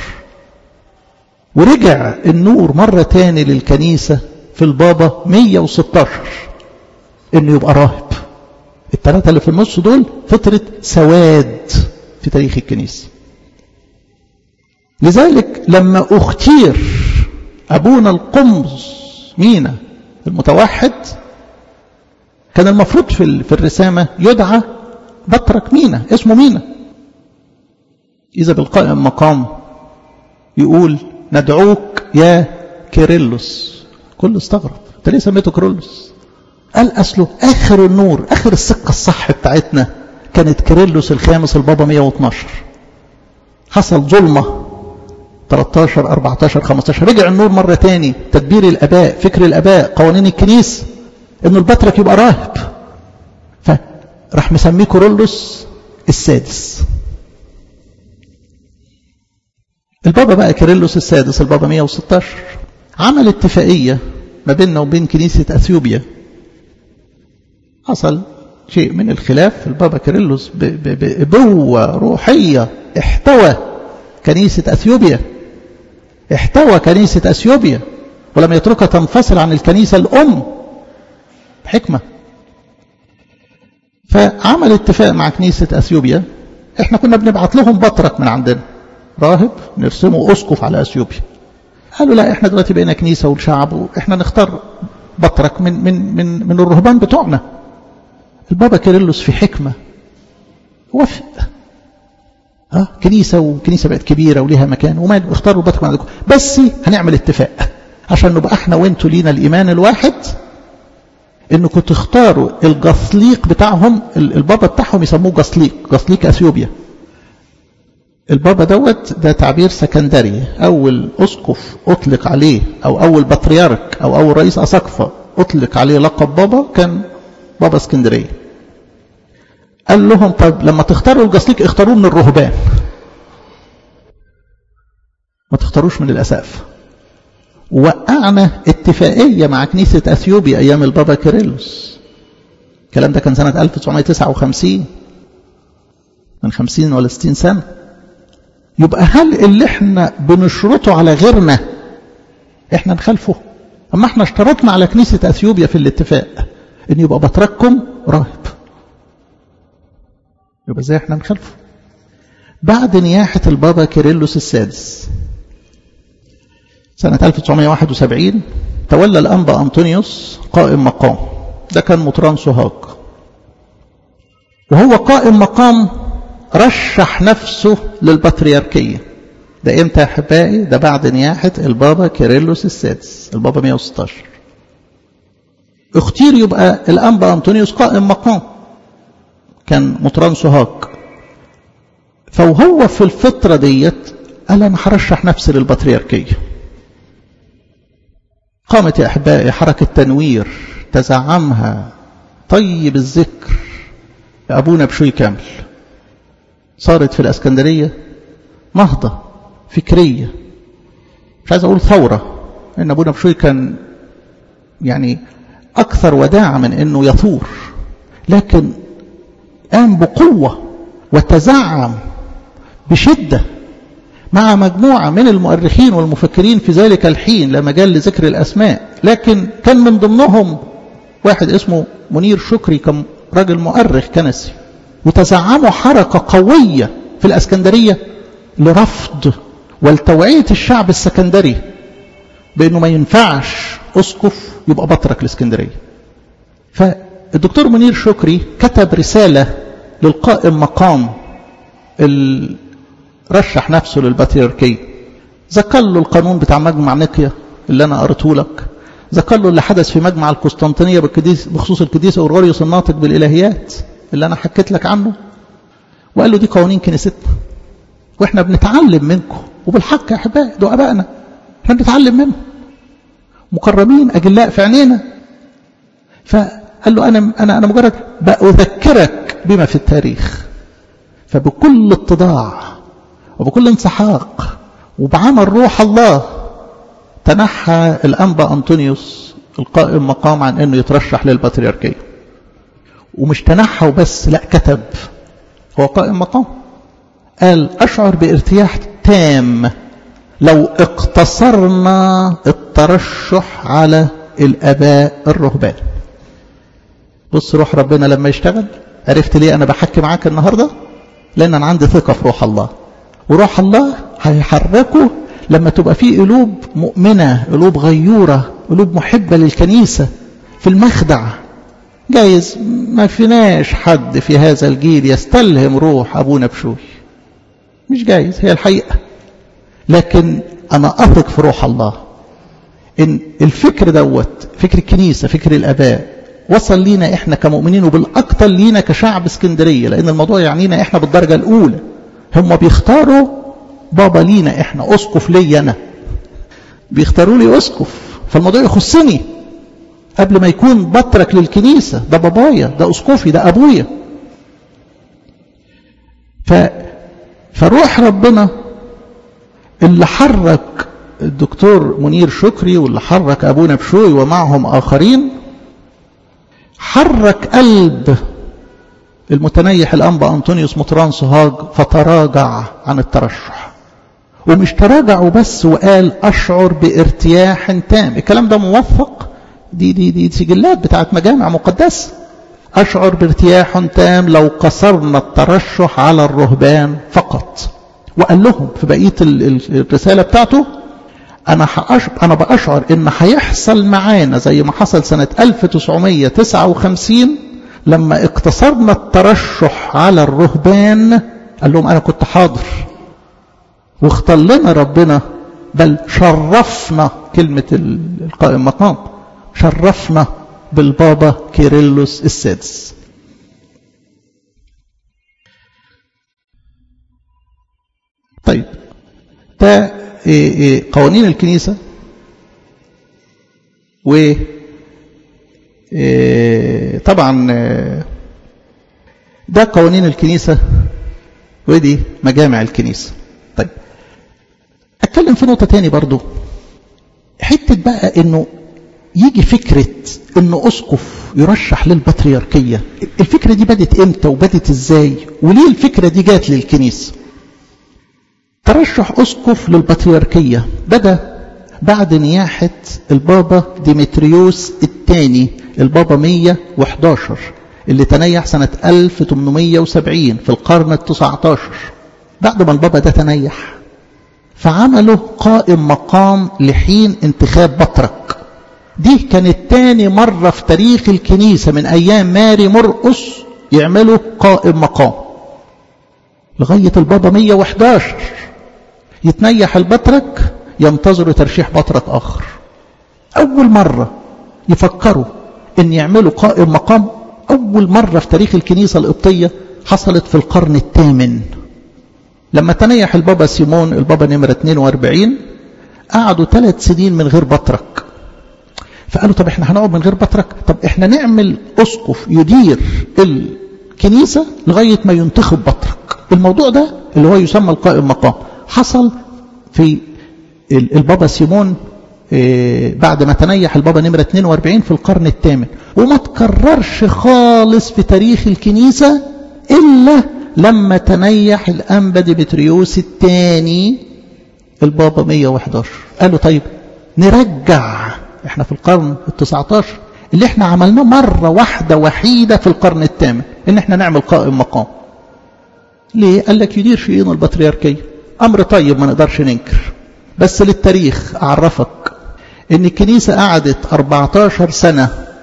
ورجع النور مرة تاني للكنيسة في البابا 116 انه يبقى راهب الثلاثة اللي في النص دول فترة سواد في تاريخ الكنيسة لذلك لما اختير ابونا القمص مينا المتوحد كان المفروض في الرسامة يدعى بطرك مينا اسمه مينا إذا بالقائم مقام يقول ندعوك يا كيرلس كل استغرب انت ليه سميته كيرلس قال أصله آخر النور آخر السكة الصح بتاعتنا كانت كيرلس الخامس البابا 112 حصل ظلمة 13 14 15 رجع النور مرة تاني تدبير الأباء فكر الأباء قوانين الكنيسة إنه البطرك يبقى راهب فراح مسميه كورولوس السادس البابا بقى كيرلس السادس البابا 116 عمل اتفاقية ما بيننا وبين كنيسة أثيوبيا حصل شيء من الخلاف البابا كيرلس بأبوة روحية احتوى كنيسة أثيوبيا احتوى كنيسة أثيوبيا ولم يتركها تنفصل عن الكنيسة الأم حكمة فعمل اتفاق مع كنيسة أثيوبيا احنا كنا بنبعت لهم بطرك من عندنا راهب نرسمه أسقف على أثيوبيا قالوا لا احنا دلوقتي بقينا كنيسة والشعب واحنا نختار بطرك من, من, من, من الرهبان بتوعنا البابا كيرلس في حكمة وافق اه كنيسة وكنيسة بقت كبيرة وليها مكان وما اختاروا البطرك من عندكم بس هنعمل اتفاق عشان نبقى احنا وانتوا لينا الإيمان الواحد انكم تختاروا الجصليق بتاعهم البابا بتاعهم يسموه جصليق جصليق اثيوبيا البابا دوت ده تعبير سكندري اول اسقف اطلق عليه او اول بطريرك او اول رئيس اساقفه اطلق عليه لقب بابا كان بابا اسكندريه قال لهم طيب لما تختاروا الجصليق اختاروه من الرهبان ما تختاروش من الاسقفه وقعنا اتفاقية مع كنيسة أثيوبيا أيام البابا كيرلس الكلام ده كان سنة 1959 من 50 ولا 60 سنة يبقى هل اللي احنا بنشرطه على غيرنا احنا نخالفه اما احنا اشترطنا على كنيسة أثيوبيا في الاتفاق ان يبقى بطرككم راهب يبقى ازاي احنا نخالفه بعد نياحة البابا كيرلس السادس سنة 1971 تولى الأنبا أنطونيوس قائم مقام ده كان مطران سوهاج وهو قائم مقام رشح نفسه للبطريركية ده امتى يا احبائي ده بعد نياحة البابا كيرلس السادس البابا 116 اختير يبقى الأنبا أنطونيوس قائم مقام كان مطران سوهاج فوهو في الفترة ديت قال أنا هرشح نفسي للبطريركية قامت يا أحبائي حركة تنوير تزعمها طيب الذكر أبونا بشوي كامل صارت في الأسكندرية نهضة فكرية مش عايز أقول ثورة إن أبونا بشوي كان يعني أكثر وداعة من أنه يثور لكن قام بقوة وتزعم بشدة مع مجموعة من المؤرخين والمفكرين في ذلك الحين لا مجال لذكر الأسماء لكن كان من ضمنهم واحد اسمه منير شكري كان راجل مؤرخ كنسي وتزعموا حركة قوية في الأسكندرية لرفض ولتوعية الشعب السكندري بأنه ما ينفعش أسقف يبقى بطرك الإسكندرية الدكتور منير شكري كتب رسالة للقائم مقام رشح نفسه للبطريركية ذكر له القانون بتاع مجمع نقيا اللي أنا قريته لك ذكر له اللي حدث في مجمع القسطنطينية بخصوص القديس أورغوريوس الناطق بالإلهيات اللي أنا حكيت لك عنه وقال له دي قوانين كنيستنا واحنا بنتعلم منكم وبالحق يا احبائي دول ابائنا احنا بنتعلم منهم مكرمين اجلاء في عينينا فقال له انا انا انا مجرد باذكرك بما في التاريخ فبكل اتضاع وبكل انسحاق وبعمل روح الله تنحى الانبا انطونيوس القائم مقام عن انه يترشح للبطريركيه ومش تنحى وبس لا كتب هو قائم مقام قال أشعر بارتياح تام لو اقتصرنا الترشح على الآباء الرهبان بص روح ربنا لما يشتغل عرفت ليه أنا بحكي معاك النهاردة لأن أنا عندي ثقة في روح الله وروح الله هيحركه لما تبقى فيه قلوب مؤمنة قلوب غيورة قلوب محبة للكنيسة في المخدع جايز ما فيناش حد في هذا الجيل يستلهم روح أبونا بشوي مش جايز هي الحقيقة لكن أنا أثق في روح الله إن الفكر دوت فكر الكنيسة فكر الآباء وصل لينا إحنا كمؤمنين وبالأكثر لينا كشعب اسكندرية لأن الموضوع يعنينا إحنا بالدرجة الأولى هم بيختاروا بابا لينا إحنا أسقف لي أنا بيختاروا لي أسقف فالموضوع يخصني قبل ما يكون بطرك للكنيسة ده بابايا ده أسقفي ده أبويا ف فروح ربنا اللي حرك الدكتور منير شكري واللي حرك أبونا بشوي ومعهم آخرين حرك قلب المتنيح الأنبا أنطونيوس مطران سوهاج فتراجع عن الترشح ومش تراجع وبس وقال أشعر بارتياح تام الكلام ده موثق دي دي دي سجلات بتاعت مجامع مقدسة أشعر بارتياح تام لو قصرنا الترشح على الرهبان فقط وقال لهم في بقية الرسالة بتاعته أنا أنا بأشعر إن هيحصل معانا زي ما حصل سنة 1959 لما اقتصرنا الترشح على الرهبان قال لهم أنا كنت حاضر واختار لنا ربنا بل شرفنا كلمة القائم مقام شرفنا بالبابا كيرلس السادس طيب ده قوانين الكنيسة و طبعا ده قوانين الكنيسة ودي مجامع الكنيسة طيب اتكلم في نقطة تاني برضو حتة بقى انه يجي فكرة انه اسقف يرشح للبطريركية الفكرة دي بدت امتى وبدت ازاي وليه الفكرة دي جات للكنيسة ترشح اسقف للبطريركية بدأ بعد نياحة البابا ديمتريوس الثاني البابا 111 اللي تنيح سنة 1870 في القرن التسعة عشر بعد ما البابا ده تنيح فعملوا قائم مقام لحين انتخاب بطرك دي كانت تاني مرة في تاريخ الكنيسة من أيام ماري مرقس يعملوا قائم مقام لغاية البابا 111 يتنيح البطرك ينتظروا ترشيح بطرك آخر أول مرة يفكروا أن يعملوا قائم مقام أول مرة في تاريخ الكنيسة القبطية حصلت في القرن الثامن لما تنيح البابا سيمون البابا نمرة 42 قعدوا ثلاث سنين من غير بطرك فقالوا طب احنا هنقعد من غير بطرك طب احنا نعمل اسقف يدير الكنيسة لغاية ما ينتخب بطرك الموضوع ده اللي هو يسمى القائم مقام حصل في البابا سيمون بعد ما تنيح البابا نمرة 42 في القرن الثامن وما تكررش خالص في تاريخ الكنيسة إلا لما تنيح الأنبا ديمتريوس الثاني البابا 111 قالوا طيب نرجع احنا في القرن التسعة عشر اللي احنا عملناه مرة واحدة وحيدة في القرن الثامن ان احنا نعمل قائم مقام ليه قال لك يدير شؤون البطريركية امر طيب ما نقدرش ننكر بس للتاريخ اعرفك ان الكنيسة قعدت 14 سنة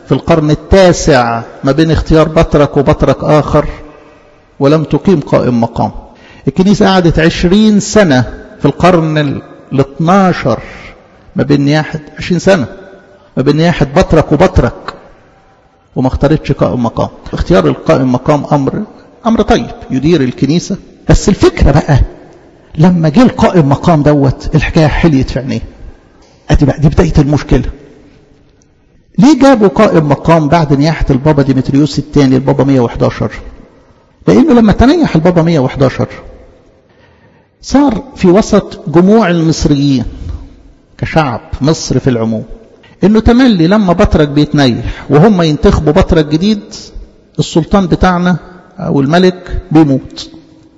في القرن التاسع ما بين اختيار بطرك وبطرك آخر ولم تقيم قائم مقام الكنيسة قعدت عشرين سنة في القرن ال 12 ما بين نياحة عشرين سنة ما بين نياحة بطرك وبطرك وما اختارتش قائم مقام اختيار القائم مقام أمر أمر طيب يدير الكنيسة بس الفكرة بقى لما جه القائم مقام دوت الحكاية حليت في عينيه ادي بقى دي بداية المشكلة ليه جابوا قائم مقام بعد نياحة البابا ديمتريوس الثاني البابا 111 لأنه لما تنيح البابا 111 صار في وسط جموع المصريين كشعب مصر في العموم انه تملي لما بطرك بيتنيح وهم ينتخبوا بطرك جديد السلطان بتاعنا او الملك بيموت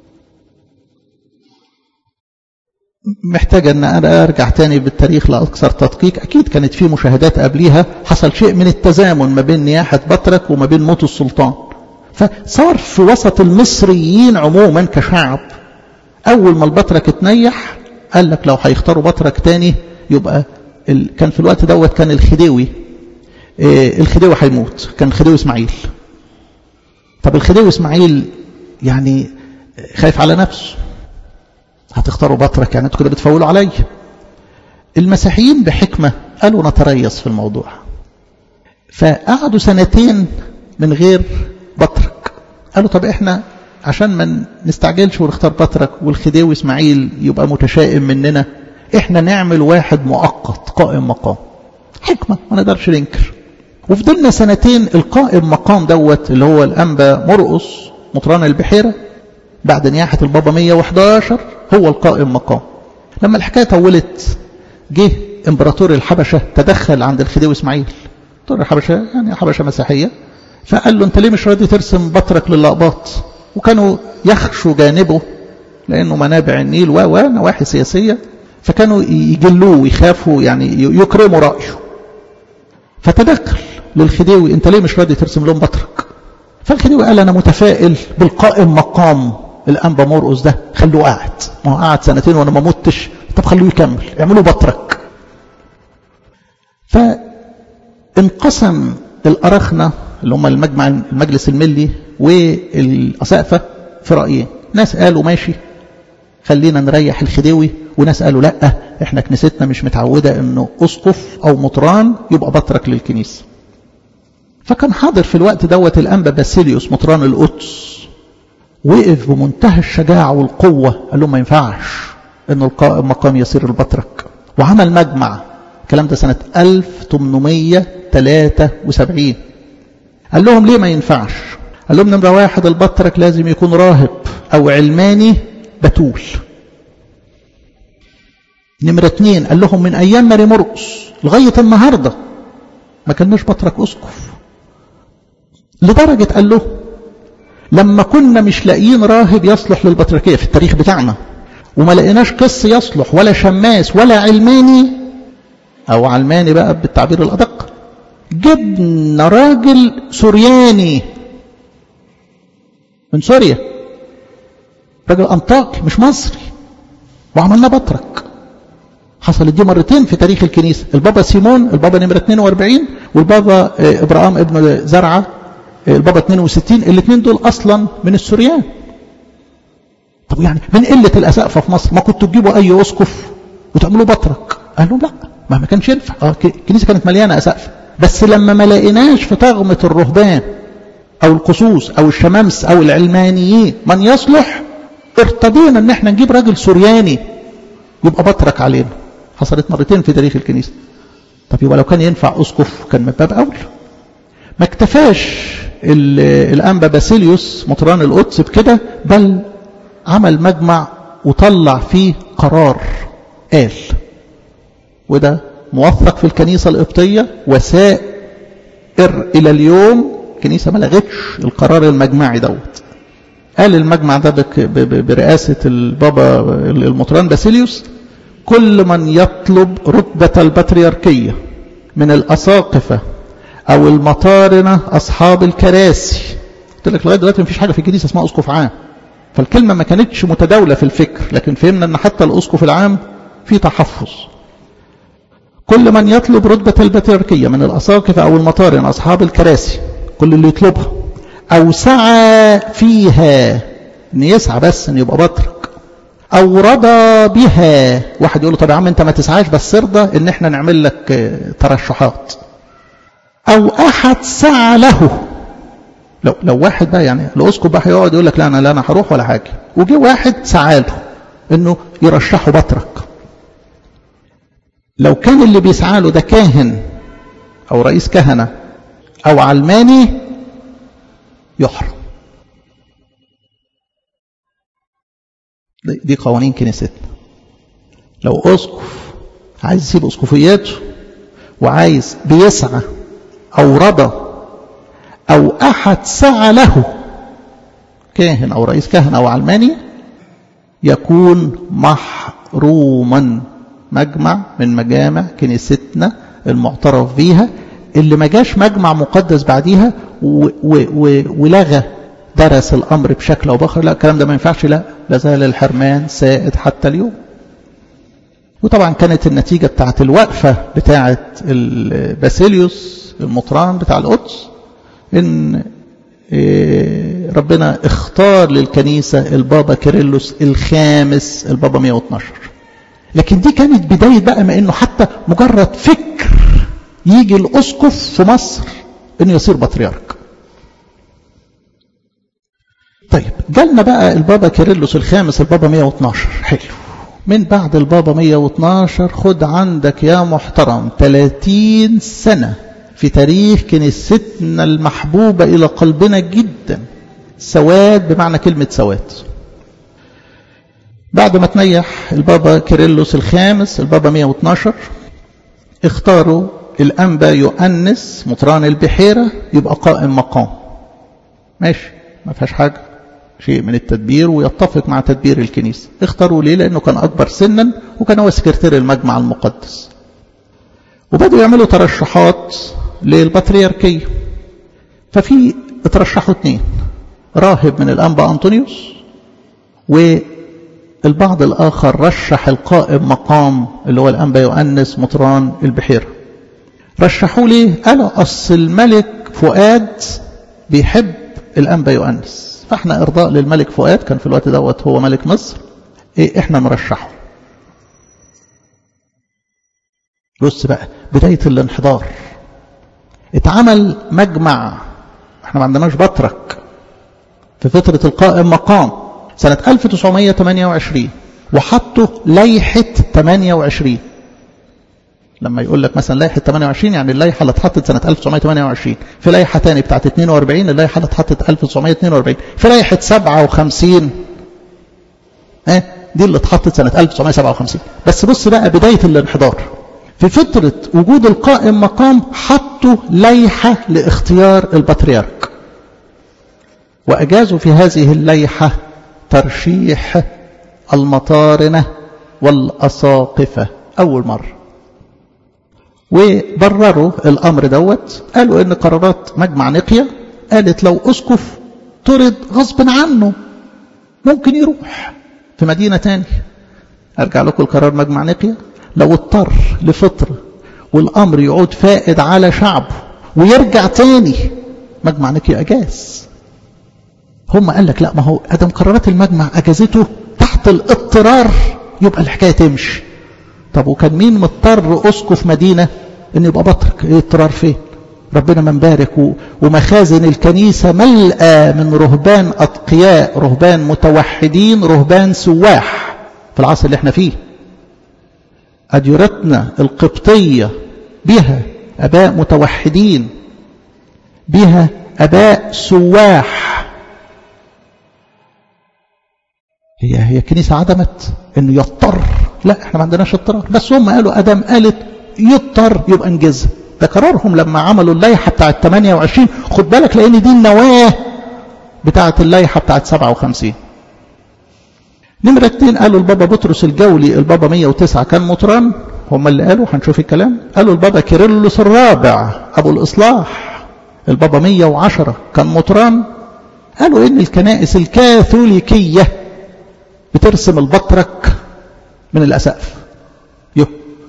محتاجة ان انا ارجع تاني بالتاريخ لاكثر تدقيق اكيد كانت في مشاهدات قبليها حصل شيء من التزامن ما بين نياحة بطرك وما بين موت السلطان فصار في وسط المصريين عموما كشعب اول ما البطرك اتنيح قال لك لو هيختاروا بطرك تاني يبقى ال... كان في الوقت دوت كان الخديوي إيه الخديوي هيموت كان الخديوي اسماعيل طب الخديوي اسماعيل يعني خايف على نفسه هتختاروا بطرك يعني انتوا كده بتفولوا عليا المسيحيين بحكمة قالوا نتريث في الموضوع فقعدوا سنتين من غير بطرك قالوا طب احنا عشان ما نستعجلش ونختار بطرك والخديوي اسماعيل يبقى متشائم مننا احنا نعمل واحد مؤقت قائم مقام حكمة ما نقدرش ننكر وفضلنا سنتين القائم مقام دوت اللي هو الأنبا مرقص مطران البحيرة بعد نياحة البابا 111 هو القائم مقام لما الحكاية طولت جه امبراطور الحبشة تدخل عند الخديوي اسماعيل امبراطور الحبشة يعني حبشة مسيحية فقال له انت ليه مش راضي ترسم بطرك للأقباط وكانوا يخشوا جانبه لأنه منابع النيل ونواحي سياسية فكانوا يجلوه ويخافوا يعني يكرموا رأيه فتدخل للخديوي انت ليه مش راضي ترسم لهم بطرك فالخديوي قال انا متفائل بالقائم مقام الانبا مرقص ده خلوه قاعد ما هو قاعد سنتين وانا ما متش طب خلوه يكمل اعملوا بطرك فانقسم الأرخنة اللي هم المجمع المجلس الملي والأسقفة في رأيين ناس قالوا ماشي خلينا نريح الخديوي وناس قالوا لا احنا كنيستنا مش متعودة انه اسقف او مطران يبقى بطرك للكنيسة فكان حاضر في الوقت دوت الانبا باسيليوس مطران القدس وقف بمنتهى الشجاعة والقوة قال لهم ما ينفعش انه القائم مقام يصير البطرك وعمل مجمع الكلام ده سنة 1873 قال لهم ليه ما ينفعش قال لهم نمرة واحد البطرك لازم يكون راهب او علماني بتول نمرة اتنين قال لهم من أيام ماري مرقس لغاية النهاردة ما كناش بطرك أسقف لدرجة قال له لما كنا مش لاقيين راهب يصلح للبطركية في التاريخ بتاعنا وما لقيناش قس يصلح ولا شماس ولا علماني أو علماني بقى بالتعبير الأدق جبنا راجل سورياني من سوريا راجل أنطاكي مش مصري وعملنا بطرك حصلت دي مرتين في تاريخ الكنيسة البابا سيمون البابا نمرة 42 والبابا إبراهام ابن زرعة البابا 62 الاثنين دول أصلا من السوريان طب يعني من قلة الأسقفة في مصر ما كنتوا تجيبوا أي أسقف وتعملوا بطرك قال لهم لا ما ما كانش ينفع اه الكنيسة كانت مليانة أسقفة بس لما ما لقيناش في طغمة الرهبان أو القصوص أو الشمامس أو العلمانيين من يصلح ارتضينا ان احنا نجيب راجل سورياني يبقى بطرك علينا حصلت مرتين في تاريخ الكنيسة طب يبقى لو كان ينفع أسقف كان من باب أول ما اكتفاش الأنبا باسيليوس مطران القدس بكده بل عمل مجمع وطلع فيه قرار قال وده موثق في الكنيسة القبطية وسائر إلى اليوم الكنيسة ما لغتش القرار المجمعي دوت قال المجمع ده برئاسة البابا المطران باسيليوس كل من يطلب رتبة البطريركية من الأساقفة أو المطارنة أصحاب الكراسي قلت لك لغاية دلوقتي مفيش حاجة في الكنيسة اسمها أسقف عام فالكلمة ما كانتش متداولة في الفكر لكن فهمنا أن حتى الأسقف العام في تحفظ كل من يطلب رتبة البطريركية من الأساقفة أو المطارن أصحاب الكراسي كل اللي يطلبها أو سعى فيها إن يسعى بس إن يبقى بطرك أو رضى بها واحد يقول له طب يا عم أنت ما تسعاش بس ارضى إن إحنا نعمل لك ترشحات أو أحد سعى له لو لو واحد بقى يعني الاسقف بقى هيقعد يقول لك لا انا لا انا هروح ولا حاجه وجي واحد سعى له انه يرشحه بطرك لو كان اللي بيسعى له ده كاهن او رئيس كهنه او علماني يحرم دي قوانين كنيستنا لو اسقف عايز يسيب اسقفياته وعايز بيسعى او رضى أو أحد سعى له كاهن أو رئيس كهنة أو علماني يكون محروما مجمع من مجامع كنيستنا المعترف بيها اللي ما جاش مجمع مقدس بعديها ولغى درس الأمر بشكل أو بآخر لا الكلام ده ما ينفعش لا لازال الحرمان سائد حتى اليوم وطبعا كانت النتيجة بتاعت الوقفة بتاعت الباسيليوس المطران بتاع القدس ان ربنا اختار للكنيسة البابا كيرلس الخامس البابا 112 لكن دي كانت بداية بقى ما انه حتى مجرد فكر يجي الاسقف في مصر انه يصير بطريرك طيب جالنا بقى البابا كيرلس الخامس البابا 112 حلو من بعد البابا 112 خد عندك يا محترم 30 سنة في تاريخ كنيستنا المحبوبة إلى قلبنا جدا سواد بمعنى كلمة سواد بعد ما تنيح البابا كيرلس الخامس البابا 112 اختاروا الأنبا يؤنس مطران البحيرة يبقى قائم مقام ماشي ما فيهاش حاجة شيء من التدبير ويتفق مع تدبير الكنيسة اختاروا ليه لأنه كان أكبر سنا وكان هو سكرتير المجمع المقدس وبدأوا يعملوا ترشحات للبطريركية ففي اترشحوا اثنين راهب من الأنبا أنطونيوس والبعض الآخر رشح القائم مقام اللي هو الأنبا يؤنس مطران البحيرة رشحوا ليه قالوا أصل الملك فؤاد بيحب الأنبا يؤنس فاحنا إرضاء للملك فؤاد كان في الوقت دوت هو ملك مصر إيه احنا نرشحه بص بقى بداية الانحدار اتعمل مجمع احنا ما عندناش بطرك في فترة القائم مقام سنة 1928 وحطوا لائحة 28 لما يقول لك مثلا لائحة 28 يعني اللائحة اللي اتحطت سنة 1928 في لائحة تاني بتاعت 42 اللائحة اللي اتحطت 1942 في لائحة 57 اه دي اللي اتحطت سنة 1957 بس بص بقى بداية الانحدار في فترة وجود القائم مقام حطوا لائحة لاختيار البطريرك وأجازوا في هذه اللائحة ترشيح المطارنة والأساقفة أول مرة وبرروا الأمر دوت قالوا إن قرارات مجمع نقية قالت لو أسقف طرد غصب عنه ممكن يروح في مدينة تاني أرجع لكم القرار مجمع نقية لو اضطر لفطرة والأمر يعود فائد على شعبه ويرجع تاني مجمع نقية أجاز هم قال لك لا ما هو ادم قرارات المجمع اجازته تحت الاضطرار يبقى الحكايه تمشي طب وكان مين مضطر اسقف مدينه ان يبقى بطرك ايه اضطرار فين ربنا من بارك ومخازن الكنيسه ملأى من رهبان اتقياء رهبان متوحدين رهبان سواح في العصر اللي احنا فيه اديرتنا القبطيه بها اباء متوحدين بها اباء سواح هي هي الكنيسة عدمت انه يضطر لا احنا ما عندناش اضطرار بس هم قالوا ادم قالت يضطر يبقى انجزها ده قرارهم لما عملوا اللائحة بتاعت 28 خد بالك لان دي النواة بتاعت اللائحة بتاعت 57 نمرة اتنين قالوا البابا بطرس الجولي البابا 109 كان مطران هم اللي قالوا هنشوف الكلام قالوا البابا كيرلس الرابع ابو الاصلاح البابا 110 كان مطران قالوا ان الكنائس الكاثوليكيه بترسم البطرك من الأسقف يو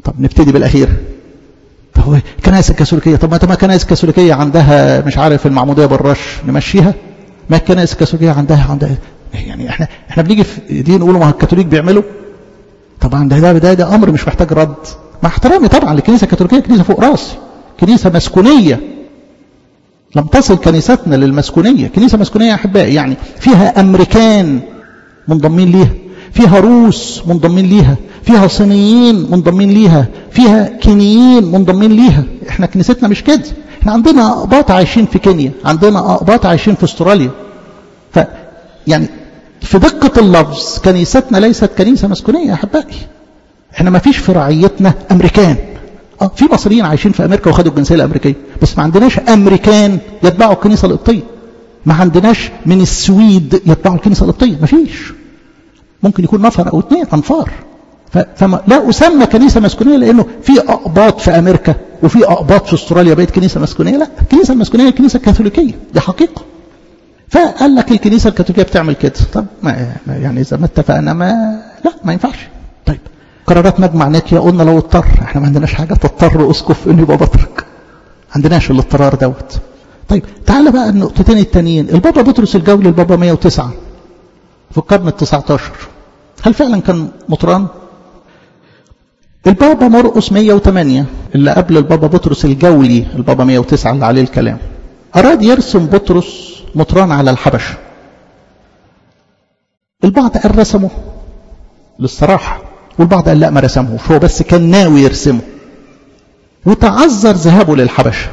طب نبتدي بالاخير طب الكنائس الكاثوليكيه طب ما طب ما الكنائس الكاثوليكيه عندها مش عارف المعموديه بالرش نمشيها ما الكنائس الكاثوليكيه عندها عندها يعني احنا احنا بنيجي في دي نقول ما الكاثوليك بيعملوا طبعا ده ده ده, ده امر مش محتاج رد مع احترامي طبعا للكنيسه الكاثوليكيه كنيسه فوق راسي كنيسه مسكونيه لم تصل كنيستنا للمسكونيه كنيسه مسكونيه يا احبائي يعني فيها امريكان منضمين ليها فيها روس منضمين ليها فيها صينيين منضمين ليها فيها كينيين منضمين ليها احنا كنيستنا مش كده احنا عندنا اقباط عايشين في كينيا عندنا اقباط عايشين في استراليا ف يعني في دقة اللفظ كنيستنا ليست كنيسة مسكونية يا أحبائي احنا ما فيش في رعيتنا أمريكان اه في مصريين عايشين في أمريكا وخدوا الجنسية الأمريكية بس ما عندناش أمريكان يتبعوا الكنيسة القبطية ما عندناش من السويد يتبعوا الكنيسة القبطية ما فيش ممكن يكون نفر أو اثنين أنفار فما لا أسمى كنيسة مسكونية لأنه في أقباط في أمريكا وفي أقباط في أستراليا بقت كنيسة مسكونية لا الكنيسة المسكونية كنيسة كاثوليكية دي حقيقة فقال لك الكنيسة الكاثوليكية بتعمل كده طب ما يعني إذا ما اتفقنا ما لا ما ينفعش طيب قرارات مجمع نيكيا قلنا لو اضطر احنا ما عندناش حاجة تضطر أسقف إنه يبقى بطرك عندناش الاضطرار دوت طيب تعال بقى النقطتين التانيين البابا بطرس الجولي البابا 109 في القرن ال 19 هل فعلا كان مطران؟ البابا مرقس 108 اللي قبل البابا بطرس الجولي البابا 109 اللي عليه الكلام أراد يرسم بطرس مطران على الحبشة البعض قال رسمه للصراحة والبعض قال لا ما رسمهوش هو بس كان ناوي يرسمه وتعذر ذهابه للحبشة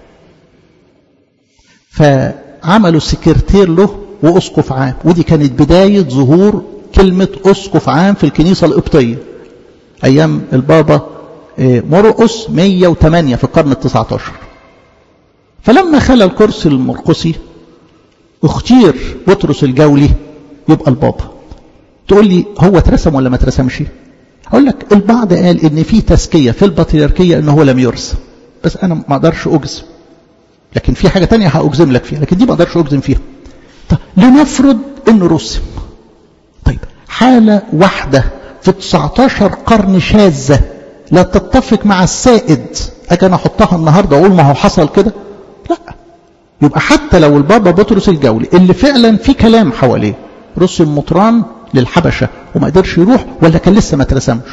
فعملوا سكرتير له وأسقف عام ودي كانت بداية ظهور كلمة أسقف عام في الكنيسة القبطية أيام البابا مرقس 108 في القرن ال 19 فلما خلى الكرسي المرقسي اختير بطرس الجولي يبقى البابا تقول لي هو اترسم ولا ما اترسمش اقول لك البعض قال ان في تزكيه في البطريركيه ان هو لم يرسم بس انا ما اقدرش اجزم لكن في حاجه تانية هاجزم لك فيها لكن دي ما اقدرش اجزم فيها طيب لنفرض انه رسم طيب حاله واحده في 19 قرن شاذه لا تتفق مع السائد اجي انا احطها النهارده واقول ما هو حصل كده لا يبقى حتى لو البابا بطرس الجولي اللي فعلا في كلام حواليه رسم مطران للحبشة وما قدرش يروح ولا كان لسه ما اترسمش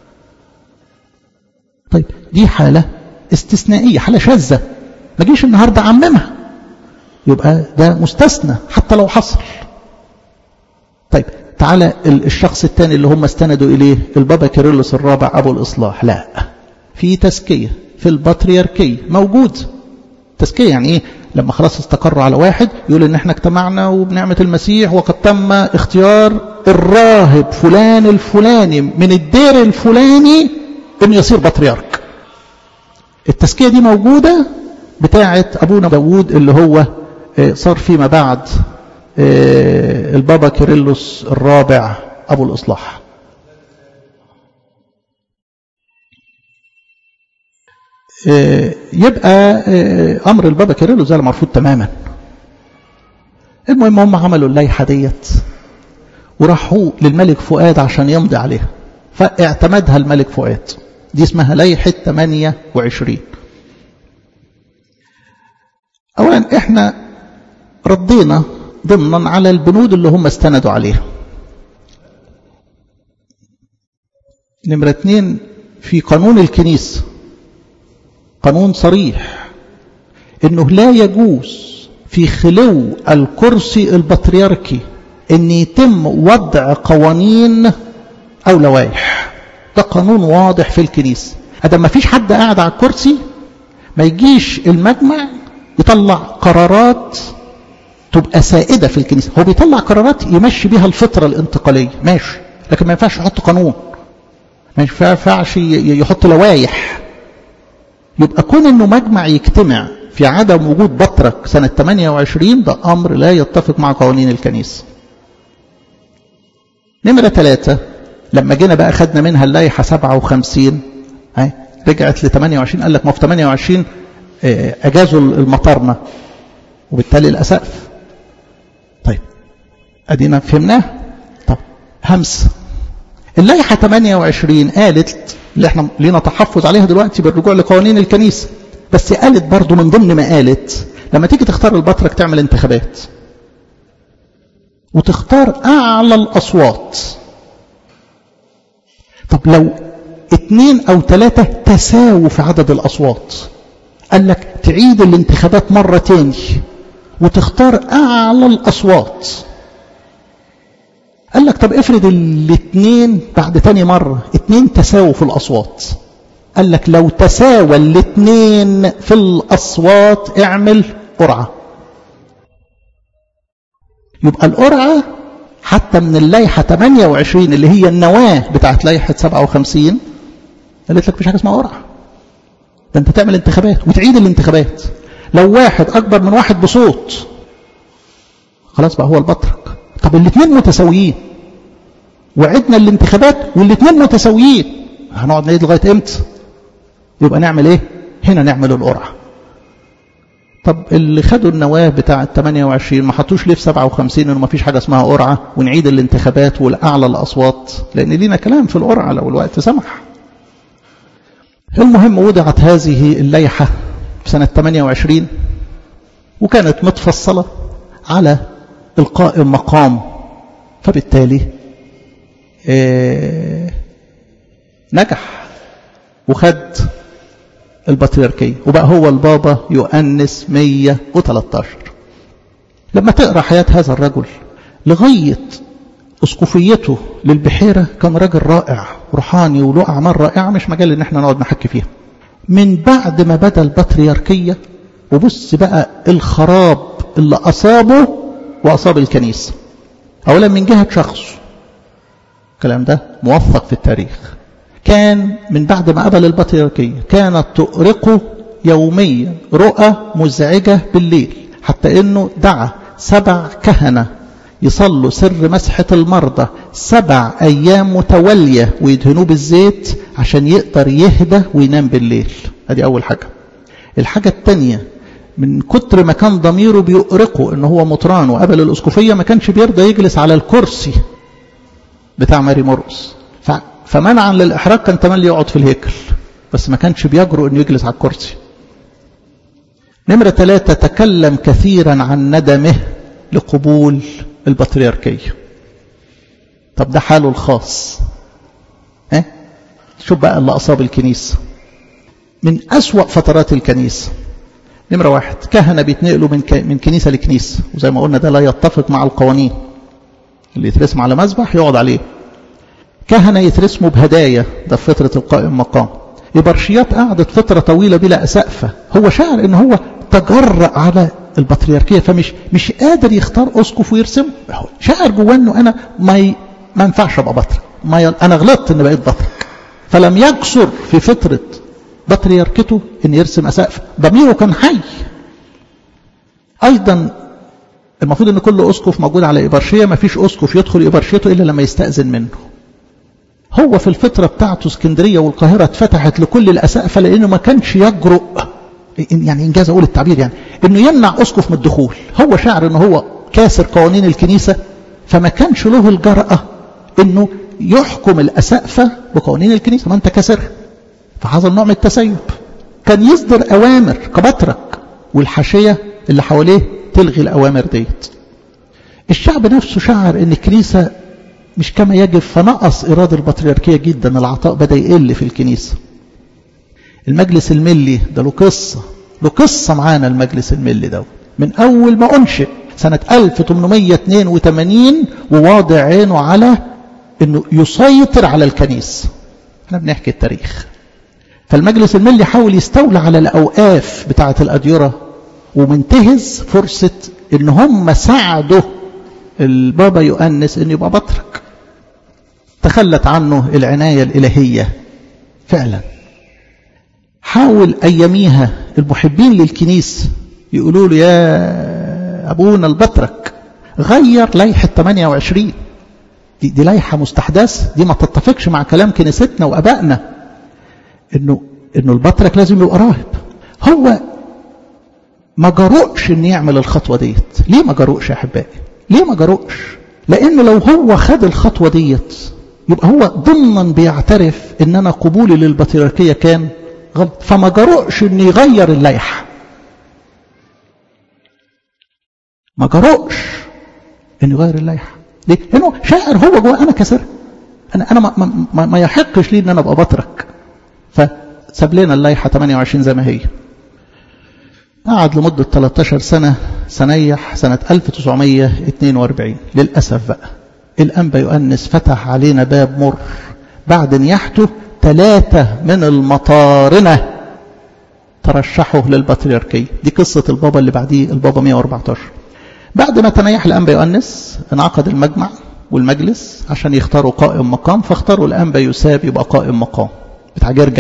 طيب دي حالة استثنائية حالة شاذة ما جيش النهاردة عممها يبقى ده مستثنى حتى لو حصل طيب تعالى الشخص الثاني اللي هم استندوا إليه البابا كيرلس الرابع أبو الإصلاح لا في تزكية في البطريركية موجود تزكية يعني إيه لما خلاص استقروا على واحد يقول ان احنا اجتمعنا وبنعمة المسيح وقد تم اختيار الراهب فلان الفلاني من الدير الفلاني انه يصير بطريرك التزكية دي موجودة بتاعة ابونا داوود اللي هو صار فيما بعد البابا كيرلس الرابع ابو الاصلاح يبقى امر البابا كيرلو زي مرفوض تماما المهم هم عملوا اللائحه ديت وراحوا للملك فؤاد عشان يمضي عليها فاعتمدها الملك فؤاد دي اسمها لائحه 28 اولا احنا ردينا ضمنا على البنود اللي هم استندوا عليها نمرة اتنين في قانون الكنيسه قانون صريح انه لا يجوز في خلو الكرسي البطريركي ان يتم وضع قوانين او لوائح ده قانون واضح في الكنيسه ادم ما فيش حد قاعد على الكرسي ما يجيش المجمع يطلع قرارات تبقى سائده في الكنيسه هو بيطلع قرارات يمشي بيها الفتره الانتقاليه ماشي لكن ما ينفعش يحط قانون ما ينفعش يحط لوائح يبقى كون انه مجمع يجتمع في عدم وجود بطرك سنة 28 ده أمر لا يتفق مع قوانين الكنيسة نمرة ثلاثة لما جينا بقى خدنا منها اللائحة 57 هاي رجعت ل 28 قال لك ما في 28 أجازوا المطارنة وبالتالي الأسقف طيب أدينا فهمناه طب همس اللائحة 28 قالت اللي احنا لينا تحفظ عليها دلوقتي بالرجوع لقوانين الكنيسة بس قالت برضو من ضمن ما قالت لما تيجي تختار البطرك تعمل انتخابات وتختار أعلى الأصوات طب لو اتنين أو ثلاثة تساووا في عدد الأصوات قال لك تعيد الانتخابات مرة تاني وتختار أعلى الأصوات قال لك طب افرض الاثنين بعد تاني مرة اتنين تساووا في الأصوات قال لك لو تساوى الاثنين في الأصوات اعمل قرعة يبقى القرعة حتى من اللائحة 28 اللي هي النواة بتاعت لائحة 57 قالت لك مفيش حاجة اسمها قرعة ده انت تعمل انتخابات وتعيد الانتخابات لو واحد أكبر من واحد بصوت خلاص بقى هو البطرك طب الاثنين متساويين وعدنا الانتخابات والاثنين متساويين هنقعد نعيد لغايه امتى يبقى نعمل ايه هنا نعمل القرعه طب اللي خدوا النواه بتاع ال 28 ما حطوش ليه في 57 انه ما فيش حاجه اسمها قرعه ونعيد الانتخابات والاعلى الاصوات لان لينا كلام في القرعه لو الوقت سمح المهم وضعت هذه اللائحه في سنه 28 وكانت متفصله على القائم مقام فبالتالي إيه نجح وخد البطريركية وبقى هو البابا يؤنس 113 لما تقرأ حياة هذا الرجل لغاية اسقفيته للبحيرة كان راجل رائع روحاني وله أعمال رائعة مش مجال إن احنا نقعد نحكي فيها من بعد ما بدا البطريركية وبص بقى الخراب اللي أصابه وأصاب الكنيسة أولا من جهة شخص الكلام ده موثق في التاريخ كان من بعد ما قبل البطريركية كانت تؤرقه يوميا رؤى مزعجة بالليل حتى انه دعا سبع كهنة يصلوا سر مسحة المرضى سبع أيام متولية ويدهنوه بالزيت عشان يقدر يهدى وينام بالليل هذه أول حاجة الحاجة الثانية من كتر ما كان ضميره بيؤرقه ان هو مطران وقبل الاسقفيه ما كانش بيرضى يجلس على الكرسي بتاع ماري مرقس فمنعا للاحراج كان تملي يقعد في الهيكل بس ما كانش بيجرؤ انه يجلس على الكرسي نمرة ثلاثة تكلم كثيرا عن ندمه لقبول البطريركية طب ده حاله الخاص ها شوف بقى اللي أصاب الكنيسة من أسوأ فترات الكنيسة نمرة واحد كهنة بيتنقلوا من من كنيسة لكنيسة وزي ما قلنا ده لا يتفق مع القوانين اللي يترسم على مذبح يقعد عليه كهنة يترسموا بهدايا ده في فترة القائم مقام إبرشيات قعدت فترة طويلة بلا أسقفة هو شعر إن هو تجرأ على البطريركية فمش مش قادر يختار أسقف ويرسم شاعر جواه إنه أنا ما ي... ما ينفعش أبقى بطرك ما ي... أنا غلطت إن بقيت بطرك فلم يكسر في فترة بطريركته ان يرسم اسقف ضميره كان حي ايضا المفروض ان كل اسقف موجود على ابرشيه ما فيش اسقف يدخل ابرشيته الا لما يستاذن منه هو في الفترة بتاعته اسكندرية والقاهرة اتفتحت لكل الأسقفة لأنه ما كانش يجرؤ يعني إنجاز أقول التعبير يعني إنه يمنع أسقف من الدخول هو شاعر إنه هو كاسر قوانين الكنيسة فما كانش له الجرأة إنه يحكم الأسقفة بقوانين الكنيسة ما أنت كاسرها فحصل نوع من التسيب كان يصدر أوامر كبطرك والحاشية اللي حواليه تلغي الأوامر ديت الشعب نفسه شعر ان الكنيسة مش كما يجب فنقص إرادة البطريركية جدا العطاء بدأ يقل في الكنيسة المجلس الملي ده له قصة له قصة معانا المجلس الملي ده من أول ما أنشئ سنة 1882 وواضع عينه على أنه يسيطر على الكنيسة احنا بنحكي التاريخ فالمجلس الملي حاول يستولى على الأوقاف بتاعة الأديرة ومنتهز فرصة ان هم ساعدوا البابا يؤنس ان يبقى بطرك تخلت عنه العناية الإلهية فعلا حاول أياميها المحبين للكنيسة يقولوا له يا أبونا البطرك غير لائحة 28 دي, دي لائحة مستحدثة دي ما تتفقش مع كلام كنيستنا وأبائنا إنه إنه البطرك لازم يبقى راهب هو ما جرؤش إن يعمل الخطوة ديت ليه ما جرؤش يا أحبائي ليه ما جرؤش لأن لو هو خد الخطوة ديت يبقى هو ضمنا بيعترف ان انا قبولي للبطريركيه كان غلط فما جرؤش ان يغير اللائحه ما جرؤش ان يغير اللائحه ليه؟ لانه شاعر هو جوه انا كسر انا انا ما, ما, ما يحقش لي ان انا ابقى بترك فساب لنا اللائحه 28 زي ما هي قعد لمده 13 سنه سنيح سنه 1942 للاسف بقى الانبا يؤنس فتح علينا باب مر بعد نياحته ثلاثه من المطارنه ترشحوا للبطريركيه دي قصه البابا اللي بعديه البابا 114 بعد ما تنيح الأنبا يؤنس انعقد المجمع والمجلس عشان يختاروا قائم مقام فاختاروا الأنبا يساب يبقى قائم مقام بتاع جرجة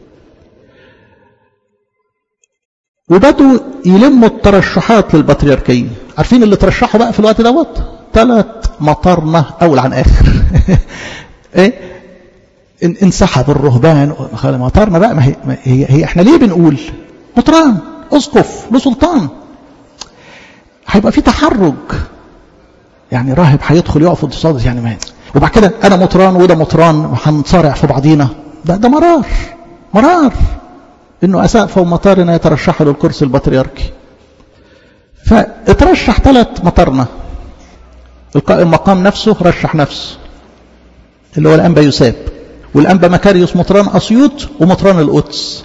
وبدوا يلموا الترشحات للبطريركية عارفين اللي ترشحوا بقى في الوقت دوت ثلاث مطارنة أول عن آخر ايه انسحب الرهبان مطارنة بقى ما هي, ما هي, هي احنا ليه بنقول مطران اسقف له سلطان هيبقى في تحرج يعني راهب هيدخل يقف قصاد يعني ما وبعد كده انا مطران وده مطران هنصارع في بعضينا ده ده مرار مرار انه اسقف ومطارنا يترشحوا للكرسي البطريركي فاترشح ثلاث مطارنه القائم مقام نفسه رشح نفسه اللي هو الانبا يساب والانبا مكاريوس مطران اسيوط ومطران القدس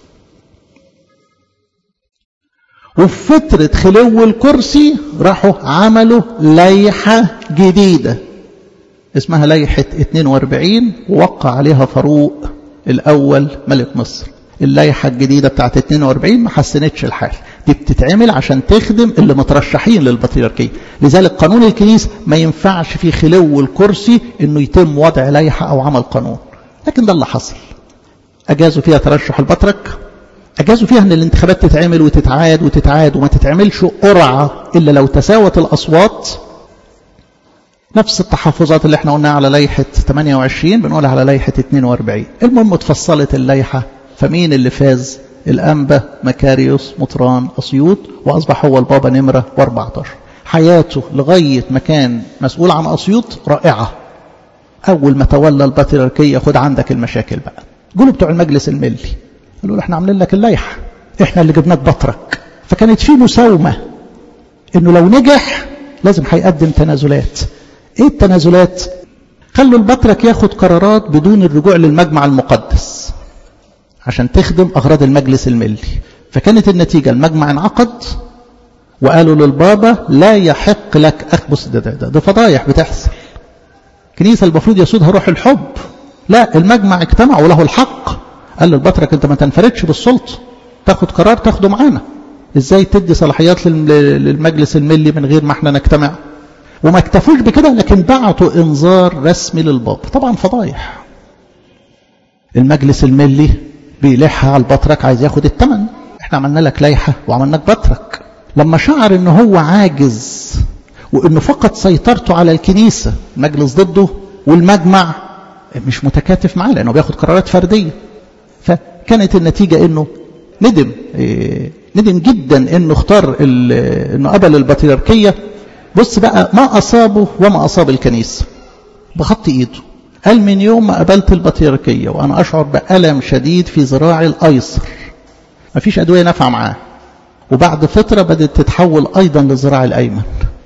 وفي فترة خلو الكرسي راحوا عملوا لائحة جديدة اسمها لائحة 42 ووقع عليها فاروق الأول ملك مصر اللائحة الجديدة بتاعت 42 ما حسنتش الحال دي بتتعمل عشان تخدم اللي مترشحين للبطريركية لذلك قانون الكنيسة ما ينفعش في خلو الكرسي انه يتم وضع لائحة او عمل قانون لكن ده اللي حصل اجازوا فيها ترشح البطرك أجازوا فيها أن الانتخابات تتعمل وتتعاد وتتعاد وما تتعملش قرعة إلا لو تساوت الأصوات نفس التحفظات اللي احنا قلناها على لائحة 28 بنقولها على لائحة 42 المهم اتفصلت اللائحة فمين اللي فاز الأنبا مكاريوس مطران أسيوط وأصبح هو البابا نمرة و14 حياته لغاية ما كان مسؤول عن أسيوط رائعة أول ما تولى البطريركية خد عندك المشاكل بقى قولوا بتوع المجلس الملي قالوا له احنا عاملين لك اللائحه احنا اللي جبناك بطرك فكانت في مساومه انه لو نجح لازم هيقدم تنازلات ايه التنازلات خلوا البطرك ياخد قرارات بدون الرجوع للمجمع المقدس عشان تخدم اغراض المجلس الملي فكانت النتيجه المجمع انعقد وقالوا للبابا لا يحق لك اخ بص ده ده, ده, ده فضايح بتحصل كنيسه المفروض يسودها روح الحب لا المجمع اجتمع وله الحق قال للبطرك انت ما تنفردش بالسلطه تاخد قرار تاخده معانا ازاي تدي صلاحيات للمجلس الملي من غير ما احنا نجتمع وما اكتفوش بكده لكن بعتوا انذار رسمي للبابا طبعا فضايح المجلس الملي بيلحها على البطرك عايز ياخد الثمن احنا عملنا لك لائحه وعملناك بطرك لما شعر ان هو عاجز وانه فقط سيطرته على الكنيسه مجلس ضده والمجمع مش متكاتف معاه لانه بياخد قرارات فرديه فكانت النتيجة انه ندم إيه ندم جدا انه اختار انه قبل البطريركية بص بقى ما اصابه وما اصاب الكنيسة بخط ايده قال من يوم ما قبلت البطريركية وانا اشعر بألم شديد في ذراعي الايسر ما فيش ادوية نافعة معاه وبعد فترة بدأت تتحول ايضا للذراع الايمن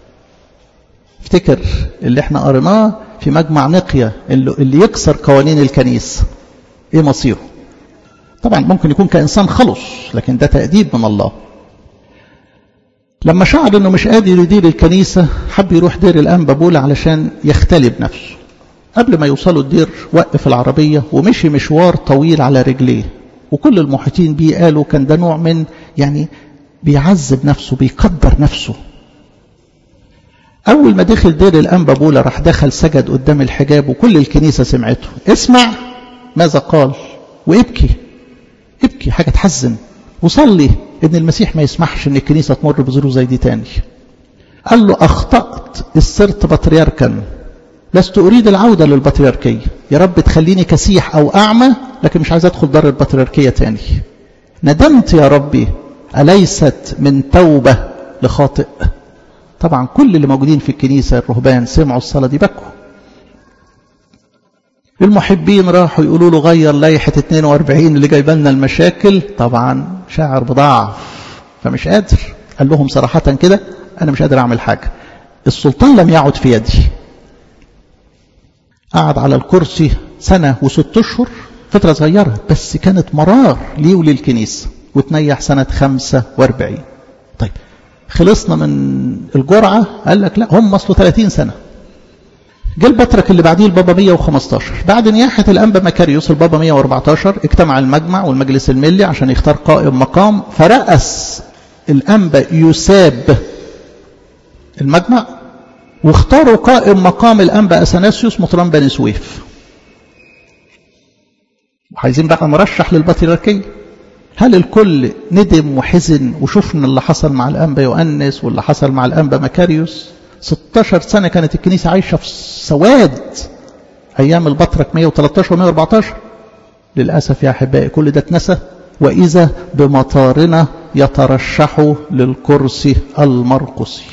افتكر اللي احنا قريناه في مجمع نقية اللي يكسر قوانين الكنيسة ايه مصيره طبعا ممكن يكون كإنسان خلص لكن ده تأديب من الله لما شعر انه مش قادر يدير الكنيسة حب يروح دير الأنبا بولا علشان يختلي بنفسه قبل ما يوصلوا الدير وقف العربية ومشي مشوار طويل على رجليه وكل المحيطين بيه قالوا كان ده نوع من يعني بيعذب نفسه بيقدر نفسه أول ما دخل دير الأنبا بولا راح دخل سجد قدام الحجاب وكل الكنيسة سمعته اسمع ماذا قال وابكي ابكي حاجة تحزن وصلي ان المسيح ما يسمحش ان الكنيسة تمر بظروف زي دي تاني قال له اخطأت صرت بطريركا لست اريد العودة للبطريركية يا رب تخليني كسيح او اعمى لكن مش عايز ادخل دار البطريركية تاني ندمت يا ربي أليست من توبة لخاطئ طبعا كل اللي موجودين في الكنيسة الرهبان سمعوا الصلاة دي بكوا المحبين راحوا يقولوا له غير لائحة 42 اللي جايبه لنا المشاكل طبعا شاعر بضعف فمش قادر قال لهم صراحة كده أنا مش قادر أعمل حاجة السلطان لم يعد في يدي قعد على الكرسي سنة وست أشهر فترة صغيرة بس كانت مرار ليه وللكنيسة وتنيح سنة 45 طيب خلصنا من الجرعة قال لك لا هم اصله 30 سنة جه البطرك اللي بعديه البابا 115 بعد نياحة الأنبا مكاريوس البابا 114 اجتمع المجمع والمجلس الملي عشان يختار قائم مقام فرأس الأنبا يساب المجمع واختاروا قائم مقام الأنبا أثناسيوس مطران بني سويف وعايزين بقى مرشح للبطريركية هل الكل ندم وحزن وشفنا اللي حصل مع الأنبا يؤنس واللي حصل مع الأنبا مكاريوس 16 سنة كانت الكنيسة عايشة في سواد أيام البطرك 113 و 114 للأسف يا أحبائي كل ده اتنسى وإذا بمطارنا يترشحوا للكرسي المرقسي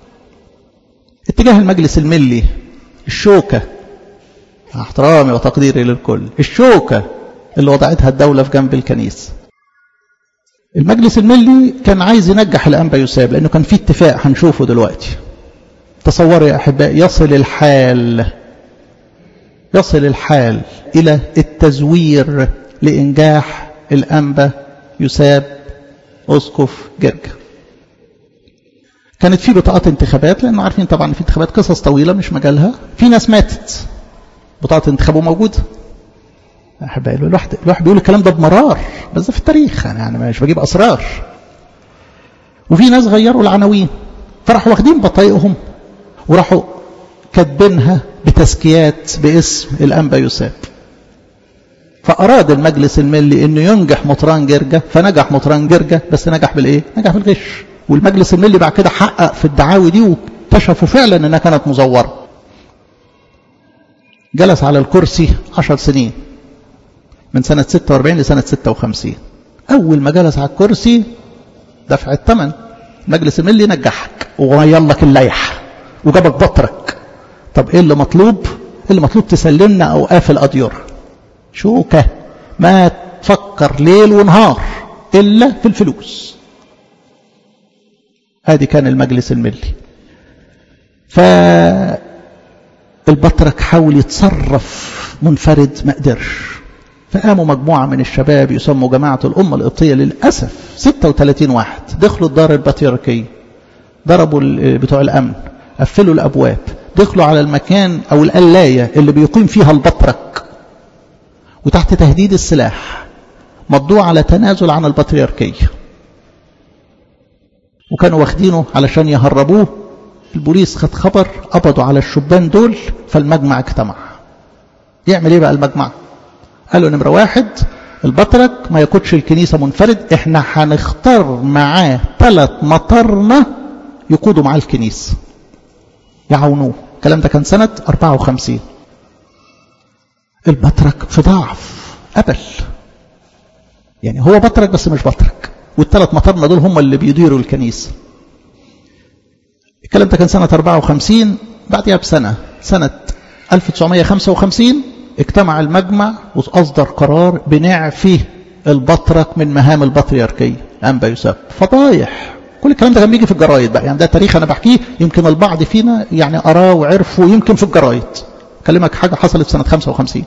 اتجاه المجلس الملي الشوكة احترامي وتقديري للكل الشوكة اللي وضعتها الدولة في جنب الكنيسة المجلس الملي كان عايز ينجح الأنبا يساب لأنه كان في اتفاق هنشوفه دلوقتي تصوروا يا أحباء يصل الحال يصل الحال إلى التزوير لإنجاح الأنبا يساب أسقف جرجا كانت في بطاقات انتخابات لأنه عارفين طبعا في انتخابات قصص طويلة مش مجالها في ناس ماتت بطاقة انتخابه موجودة أحبائي الواحد الواحد بيقول الكلام ده بمرار بس ده في التاريخ يعني, يعني مش بجيب أسرار وفي ناس غيروا العناوين فراحوا واخدين بطايقهم وراحوا كاتبينها بتزكيات باسم الأنبا يساب فأراد المجلس الملي أنه ينجح مطران جرجة فنجح مطران جرجة بس نجح بالإيه؟ نجح بالغش والمجلس الملي بعد كده حقق في الدعاوي دي واكتشفوا فعلا أنها كانت مزورة جلس على الكرسي عشر سنين من سنة 46 لسنة 56 أول ما جلس على الكرسي دفع الثمن مجلس الملي نجحك وغير لك اللائحة وجابك بطرك طب ايه اللي مطلوب اللي مطلوب تسلمنا اوقاف الاديره شوكه ما تفكر ليل ونهار الا في الفلوس ادي كان المجلس الملي فالبطرك حاول يتصرف منفرد ما قدرش فقاموا مجموعة من الشباب يسموا جماعة الأمة القبطية للأسف 36 واحد دخلوا الدار البطريركية ضربوا بتوع الأمن قفلوا الأبواب دخلوا على المكان أو القلاية اللي بيقيم فيها البطرك وتحت تهديد السلاح مضوا على تنازل عن البطريركية وكانوا واخدينه علشان يهربوه البوليس خد خبر قبضوا على الشبان دول فالمجمع اجتمع يعمل ايه بقى المجمع قالوا نمرة واحد البطرك ما يقودش الكنيسة منفرد احنا هنختار معاه ثلاث مطرنة يقودوا معاه الكنيسة يعاونوه الكلام ده كان سنة 54 البطرك في ضعف قبل يعني هو بطرك بس مش بطرك والثلاث مطرنا دول هم اللي بيديروا الكنيسة الكلام ده كان سنة 54 بعدها بسنة سنة 1955 اجتمع المجمع وأصدر قرار بنعفي البطرك من مهام البطريركية أنبا يوسف فضايح كل الكلام ده كان بيجي في الجرايد بقى يعني ده تاريخ أنا بحكيه يمكن البعض فينا يعني أراه وعرفه يمكن في الجرايد أكلمك حاجة حصلت في سنة 55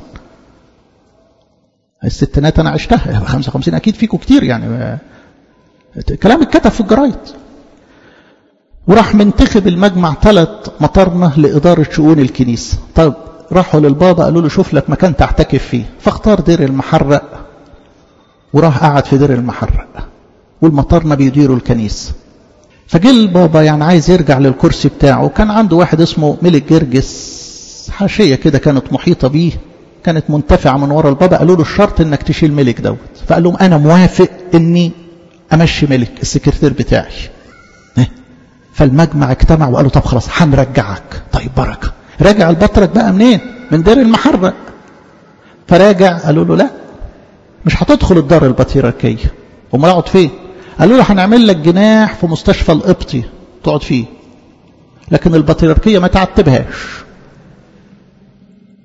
الستينات أنا عشتها 55 أكيد فيكم كتير يعني كلام اتكتب في الجرايد وراح منتخب المجمع ثلاث مطارنة لإدارة شؤون الكنيسة طيب راحوا للبابا قالوا له شوف لك مكان تعتكف فيه فاختار دير المحرق وراح قعد في دير المحرق والمطارنة بيديروا الكنيسة فجه البابا يعني عايز يرجع للكرسي بتاعه كان عنده واحد اسمه ملك جرجس حاشية كده كانت محيطة بيه كانت منتفعة من ورا البابا قالوا له الشرط انك تشيل ملك دوت فقال لهم انا موافق اني امشي ملك السكرتير بتاعي فالمجمع اجتمع وقالوا طب خلاص هنرجعك طيب بركة راجع البطرك بقى منين من دير المحرق فراجع قالوا له لا مش هتدخل الدار البطريركية امال اقعد فين قالوا له هنعمل لك جناح في مستشفى القبطي تقعد فيه لكن البطريركية ما تعتبهاش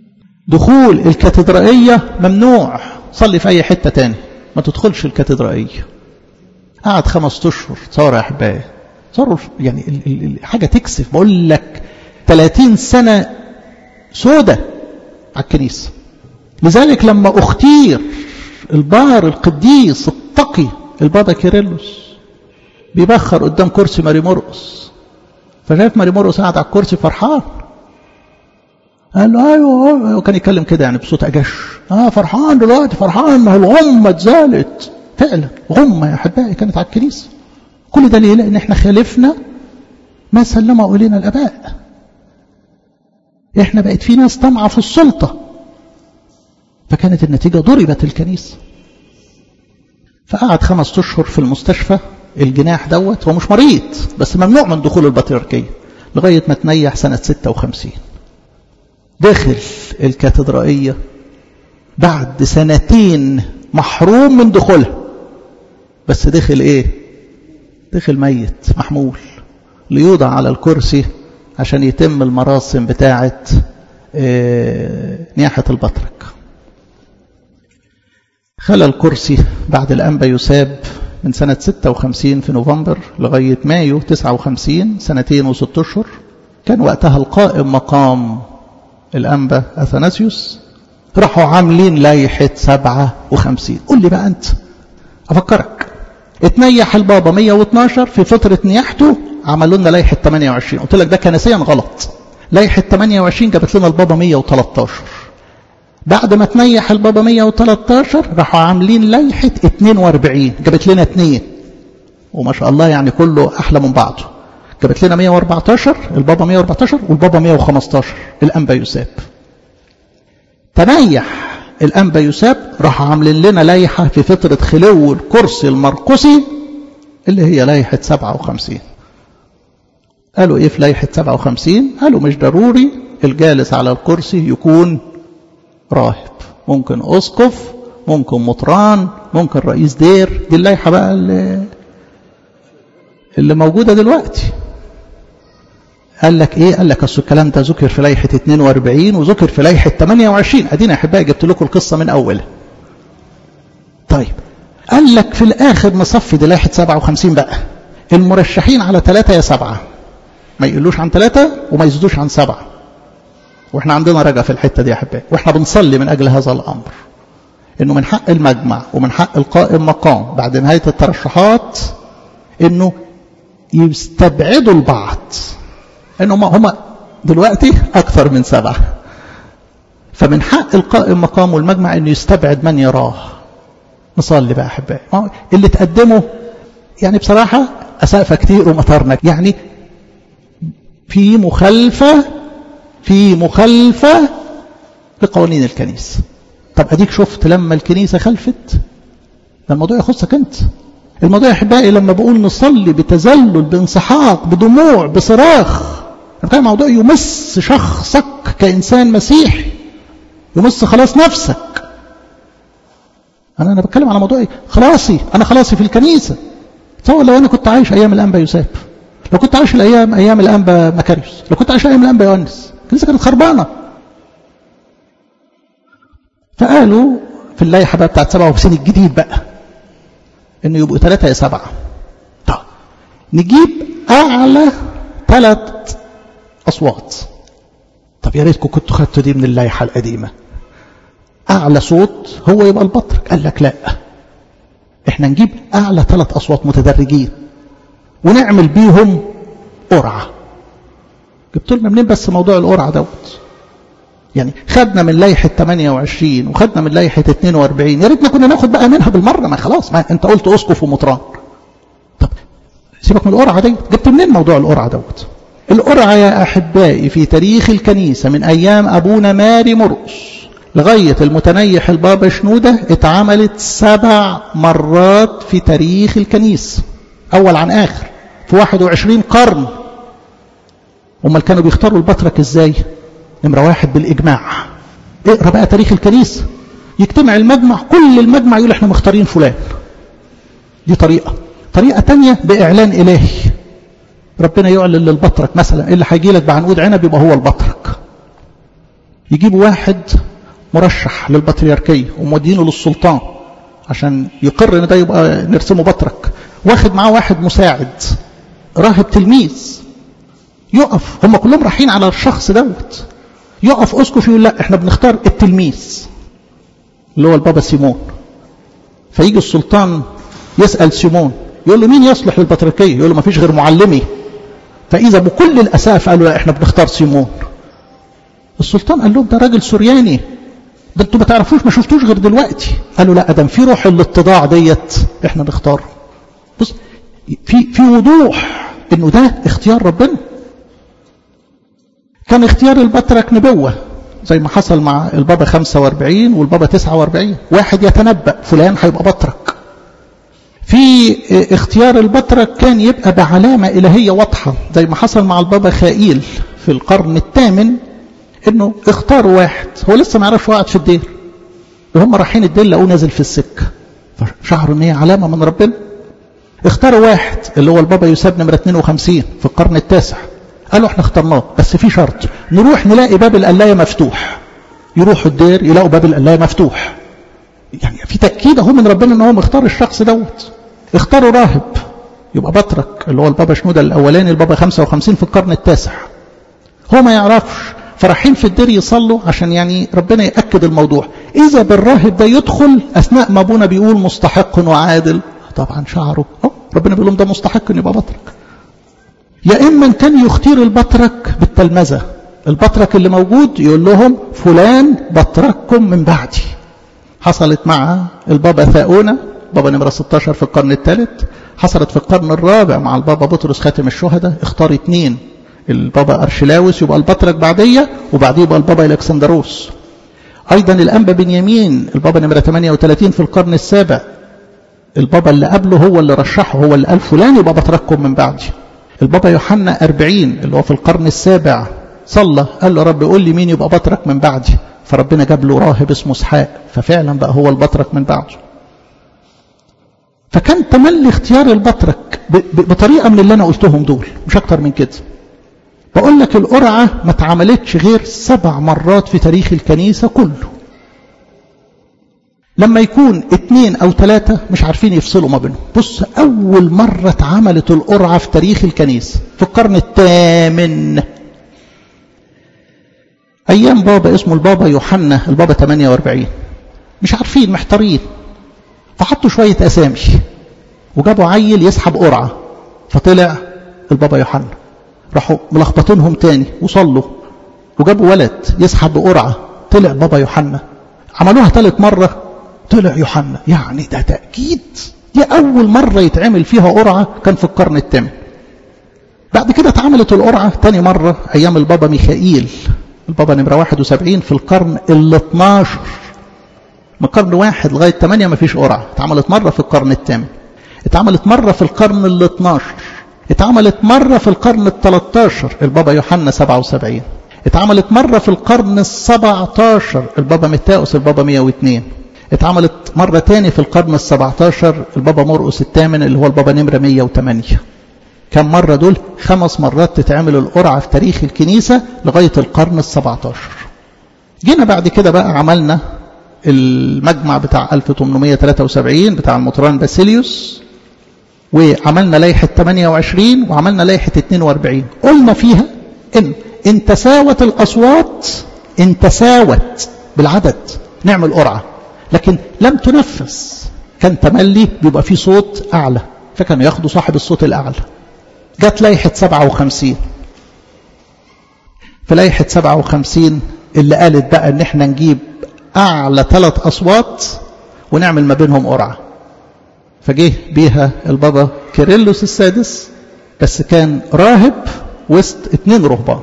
دخول الكاتدرائية ممنوع صلي في أي حتة تاني ما تدخلش الكاتدرائية قعد خمس أشهر تصور يا أحبائي تصوروا يعني ال ال ال حاجة تكسف بقول لك 30 سنة سودة على الكنيسة لذلك لما اختير البار القديس التقي البابا كيرلس بيبخر قدام كرسي ماري مرقس فشاف ماري مرقس قاعد على الكرسي فرحان قال له ايوه وكان يتكلم كده يعني بصوت اجش اه فرحان دلوقتي فرحان ما الغمه اتزالت فعلا غمه يا احبائي كانت على الكنيسه كل ده ليه؟ لان احنا خالفنا ما سلمه الينا الاباء احنا بقت في ناس طمعه في السلطه فكانت النتيجه ضربت الكنيسه فقعد خمس اشهر في المستشفى الجناح دوت هو مش مريض بس ممنوع من دخول البطريركيه لغايه ما تنيح سنه 56 دخل الكاتدرائيه بعد سنتين محروم من دخولها بس دخل ايه دخل ميت محمول ليوضع على الكرسي عشان يتم المراسم بتاعه اه نياحه البطرك خلى الكرسي بعد الأنبا يساب من سنة 56 في نوفمبر لغاية مايو 59 سنتين وست أشهر كان وقتها القائم مقام الأنبا أثناسيوس راحوا عاملين لائحة 57 قول لي بقى أنت أفكرك اتنيح البابا 112 في فترة نياحته عملوا لنا لائحة 28 قلت لك ده كنسيا غلط لائحة 28 جابت لنا البابا 113 بعد ما تنيح البابا 113 راحوا عاملين لائحة 42 جابت لنا اثنين وما شاء الله يعني كله أحلى من بعضه جابت لنا 114 البابا 114 والبابا 115 الأنبا يساب تنيح الأنبا يساب راحوا عاملين لنا لائحة في فترة خلو الكرسي المرقسي اللي هي لائحة 57 قالوا ايه في لائحة 57 قالوا مش ضروري الجالس على الكرسي يكون راهب ممكن اسقف ممكن مطران ممكن رئيس دير دي اللائحه بقى اللي, اللي موجوده دلوقتي قال لك ايه قال لك اصل الكلام ده ذكر في لائحه 42 وذكر في لائحه 28 ادينا يا احبائي جبت لكم القصه من اولها طيب قال لك في الاخر نصفي دي لائحه 57 بقى المرشحين على ثلاثة يا سبعة ما يقولوش عن ثلاثة وما يزيدوش عن سبعة واحنا عندنا رجع في الحته دي يا احبائي واحنا بنصلي من اجل هذا الامر انه من حق المجمع ومن حق القائم مقام بعد نهايه الترشحات انه يستبعدوا البعض ان هم هم دلوقتي اكثر من سبعه فمن حق القائم مقام والمجمع انه يستبعد من يراه نصلي بقى احبائي اللي تقدمه يعني بصراحه اسافه كتير ومطرنا يعني في مخالفه في مخالفة لقوانين الكنيسة طب أديك شفت لما الكنيسة خلفت ده الموضوع يخصك أنت الموضوع يا أحبائي لما بقول نصلي بتذلل بانسحاق بدموع بصراخ ده موضوع يمس شخصك كإنسان مسيحي يمس خلاص نفسك أنا أنا بتكلم على موضوع خلاصي أنا خلاصي في الكنيسة تصور لو أنا كنت عايش أيام الأنبا يوسف لو كنت عايش الأيام أيام الأنبا مكاريوس لو كنت عايش أيام الأنبا يوانس الكنيسة كانت خربانة فقالوا في اللائحة بقى بتاعت 57 الجديد بقى انه يبقوا ثلاثة يا سبعة طب نجيب اعلى ثلاث اصوات طب يا ريتكم كنتوا خدتوا دي من اللائحة القديمة اعلى صوت هو يبقى البطرك قال لك لا احنا نجيب اعلى ثلاث اصوات متدرجين ونعمل بيهم قرعه جبت لنا منين بس موضوع القرعه دوت يعني خدنا من لائحه 28 وخدنا من لائحه 42 يا ريتنا كنا ناخد بقى منها بالمره ما خلاص ما انت قلت اسقف ومطران طب سيبك من القرعه دي جبت منين موضوع القرعه دوت القرعه يا احبائي في تاريخ الكنيسه من ايام ابونا ماري مرقس لغايه المتنيح البابا شنوده اتعملت سبع مرات في تاريخ الكنيسه اول عن اخر في 21 قرن امال كانوا بيختاروا البطرك ازاي نمره واحد بالاجماع اقرا بقى تاريخ الكنيسه يجتمع المجمع كل المجمع يقول احنا مختارين فلان دي طريقه طريقه تانية باعلان الهي ربنا يعلن للبطرك مثلا اللي هيجي لك بعنقود عنب يبقى هو البطرك يجيبوا واحد مرشح للبطريركية ومودينه للسلطان عشان يقر ان ده يبقى نرسمه بطرك واخد معاه واحد مساعد راهب تلميذ يقف هم كلهم رايحين على الشخص دوت يقف اسقف يقول لا احنا بنختار التلميذ اللي هو البابا سيمون فيجي السلطان يسأل سيمون يقول له مين يصلح للبطريركية يقول له ما فيش غير معلمي فإذا بكل الأساف قالوا لا احنا بنختار سيمون السلطان قال لهم ده راجل سورياني ده انتوا ما تعرفوش ما شفتوش غير دلوقتي قالوا لا ادم في روح الاتضاع ديت احنا نختاره بص في في وضوح انه ده اختيار ربنا كان اختيار البطرك نبوة زي ما حصل مع البابا 45 والبابا 49 واحد يتنبأ فلان هيبقى بطرك في اختيار البطرك كان يبقى بعلامة إلهية واضحة زي ما حصل مع البابا خائيل في القرن الثامن انه اختاروا واحد هو لسه ما يعرفش قاعد في الدير وهم رايحين الدير لقوه نازل في السكه فشعروا ان هي علامه من ربنا اختاروا واحد اللي هو البابا يوسف نمره 52 في القرن التاسع قالوا احنا اخترناه بس في شرط نروح نلاقي باب القلايه مفتوح يروحوا الدير يلاقوا باب القلايه مفتوح يعني في تاكيد اهو من ربنا ان هو مختار الشخص دوت اختاروا راهب يبقى بطرك اللي هو البابا شنوده الاولاني البابا 55 في القرن التاسع هو ما يعرفش فرايحين في الدير يصلوا عشان يعني ربنا يأكد الموضوع إذا بالراهب ده يدخل أثناء ما أبونا بيقول مستحق وعادل طبعا شعره أه ربنا بيقول لهم ده مستحق إن يبقى بطرك يا إما كان يختير البطرك بالتلمذة البطرك اللي موجود يقول لهم فلان بطرككم من بعدي حصلت مع البابا ثاؤونة بابا نمرة 16 في القرن الثالث حصلت في القرن الرابع مع البابا بطرس خاتم الشهداء اختار اثنين البابا أرشلاوس يبقى البطرك بعدية وبعديه يبقى البابا الكسندروس أيضا الأنبا بنيامين البابا نمرة 38 في القرن السابع البابا اللي قبله هو اللي رشحه هو اللي قال فلان يبقى بطرككم من بعدي البابا يوحنا 40 اللي هو في القرن السابع صلى قال له رب قول لي مين يبقى بطرك من بعدي فربنا جاب له راهب اسمه اسحاق ففعلا بقى هو البطرك من بعده فكان تملي اختيار البطرك بطريقه من اللي انا قلتهم دول مش اكتر من كده بقول لك القرعة ما اتعملتش غير سبع مرات في تاريخ الكنيسة كله لما يكون اتنين او ثلاثة مش عارفين يفصلوا ما بينهم بص اول مرة اتعملت القرعة في تاريخ الكنيسة في القرن الثامن ايام بابا اسمه البابا يوحنا البابا 48 مش عارفين محتارين فحطوا شوية اسامي وجابوا عيل يسحب قرعة فطلع البابا يوحنا راحوا ملخبطينهم تاني وصلوا وجابوا ولد يسحب بقرعة طلع بابا يوحنا عملوها ثالث مرة طلع يوحنا يعني ده تأكيد دي أول مرة يتعمل فيها قرعة كان في القرن الثامن بعد كده اتعملت القرعة تاني مرة أيام البابا ميخائيل البابا نمرة 71 في القرن ال 12 من قرن واحد لغاية 8 ما فيش قرعة اتعملت مرة في القرن الثامن اتعملت مرة في القرن ال 12 اتعملت مرة في القرن ال 13 البابا يوحنا 77 اتعملت مرة في القرن ال 17 البابا متاوس البابا 102 اتعملت مرة تاني في القرن ال 17 البابا مرقس الثامن اللي هو البابا نمرة 108 كم مرة دول خمس مرات تتعمل القرعة في تاريخ الكنيسة لغاية القرن ال 17 جينا بعد كده بقى عملنا المجمع بتاع 1873 بتاع المطران باسيليوس وعملنا لائحة 28 وعملنا لائحة 42 قلنا فيها إن إن تساوت الأصوات إن تساوت بالعدد نعمل قرعة لكن لم تنفذ كان تملي بيبقى فيه صوت أعلى فكانوا ياخدوا صاحب الصوت الأعلى جت لائحة 57 في لائحة 57 اللي قالت بقى إن إحنا نجيب أعلى ثلاث أصوات ونعمل ما بينهم قرعة فجه بيها البابا كيرلس السادس بس كان راهب وسط اتنين رهبان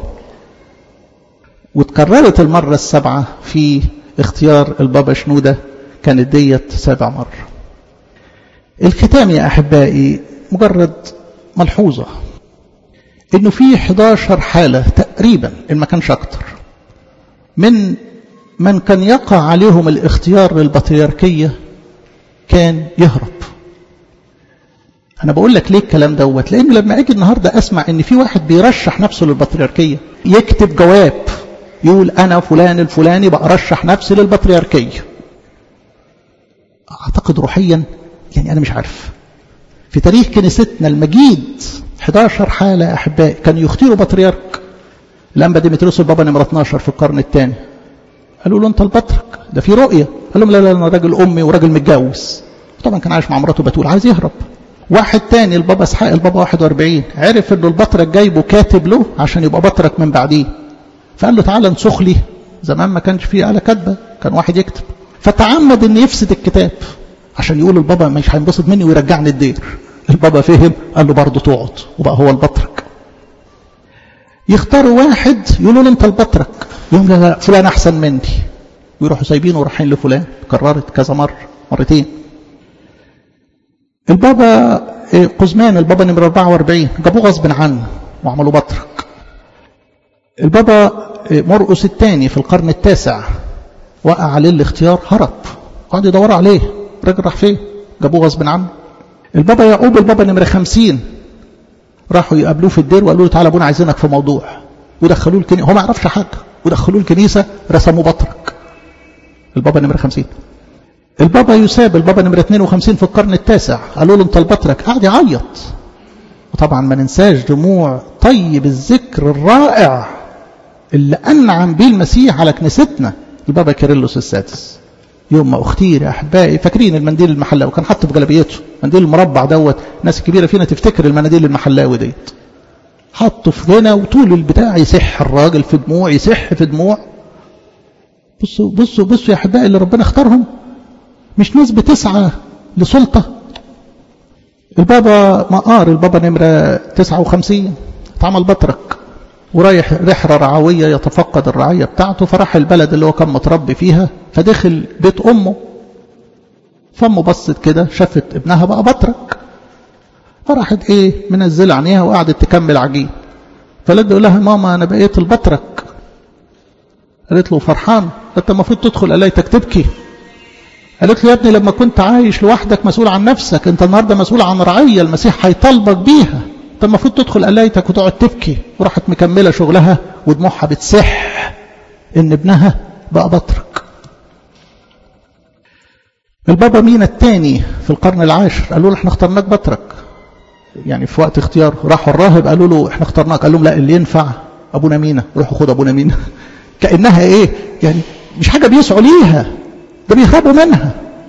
وتكررت المرة السابعة في اختيار البابا شنودة كانت ديت سابع مرة الختام يا أحبائي مجرد ملحوظة انه في 11 حالة تقريبا ان ما كانش اكتر من من كان يقع عليهم الاختيار للبطريركية كان يهرب انا بقول لك ليه الكلام دوت لان لما اجي النهارده اسمع ان في واحد بيرشح نفسه للبطريركيه يكتب جواب يقول أنا فلان الفلاني بأرشح نفسي للبطريركية أعتقد روحيا يعني أنا مش عارف في تاريخ كنيستنا المجيد 11 حالة أحبائي كانوا يختاروا بطريرك الأنبا ديمتريوس البابا نمرة 12 في القرن الثاني قالوا له أنت البطرك ده في رؤية قال لهم لا لا أنا راجل أمي وراجل متجوز طبعا كان عايش مع مراته بتقول عايز يهرب واحد تاني البابا اسحاق البابا 41 عرف انه البطرك جايبه كاتب له عشان يبقى بطرك من بعديه فقال له تعالى انسخ لي زمان ما كانش فيه آلة كاتبة كان واحد يكتب فتعمد ان يفسد الكتاب عشان يقول البابا مش هينبسط مني ويرجعني الدير البابا فهم قال له برضه تقعد وبقى هو البطرك يختاروا واحد يقولوا له انت البطرك يقول لا لا فلان احسن مني ويروحوا سايبينه ورايحين لفلان كررت كذا مره مرتين البابا قزمان البابا نمرة 44 جابوه غصب عنه وعملوا بطرك البابا مرقس الثاني في القرن التاسع وقع عليه الاختيار هرب قعد يدور عليه الراجل راح فين جابوه غصب عنه البابا يعقوب البابا نمرة 50 راحوا يقابلوه في الدير وقالوا له تعالى ابونا عايزينك في موضوع ودخلوه الكنيسه هو ما يعرفش حاجه ودخلوه الكنيسه رسموه بطرك البابا نمرة 50 البابا يساب البابا نمرة 52 في القرن التاسع قالوا له انت البطرك قعد يعيط وطبعا ما ننساش دموع طيب الذكر الرائع اللي أنعم به المسيح على كنيستنا البابا كيرلس السادس يوم ما اختير يا احبائي فاكرين المنديل المحلاوي كان حاطه في جلابيته المنديل المربع دوت الناس الكبيره فينا تفتكر المناديل المحلاوي ديت حطه في هنا وطول البتاع يسح الراجل في دموع يسح في دموع بصوا بصوا بصوا يا احبائي اللي ربنا اختارهم مش ناس بتسعى لسلطه البابا مقار البابا نمره 59 اتعمل بطرك ورايح رحلة رعوية يتفقد الرعية بتاعته فراح البلد اللي هو كان متربي فيها فدخل بيت أمه فأمه بصت كده شافت ابنها بقى بطرك فراحت ايه منزلة عينيها وقعدت تكمل عجين فلد يقول لها ماما أنا بقيت البطرك قالت له فرحان انت المفروض تدخل قلايتك تبكي قالت له يا ابني لما كنت عايش لوحدك مسؤول عن نفسك انت النهارده مسؤول عن رعية المسيح هيطالبك بيها انت المفروض تدخل قلايتك وتقعد تبكي وراحت مكملة شغلها ودموعها بتسح ان ابنها بقى بطرك البابا مينا الثاني في القرن العاشر قالوا له احنا اخترناك بطرك يعني في وقت اختياره راحوا الراهب قالوا له احنا اخترناك قال لهم لا اللي ينفع ابونا مينا روحوا خد ابونا مينا كانها ايه يعني مش حاجه بيسعوا ليها ده بيهربوا منها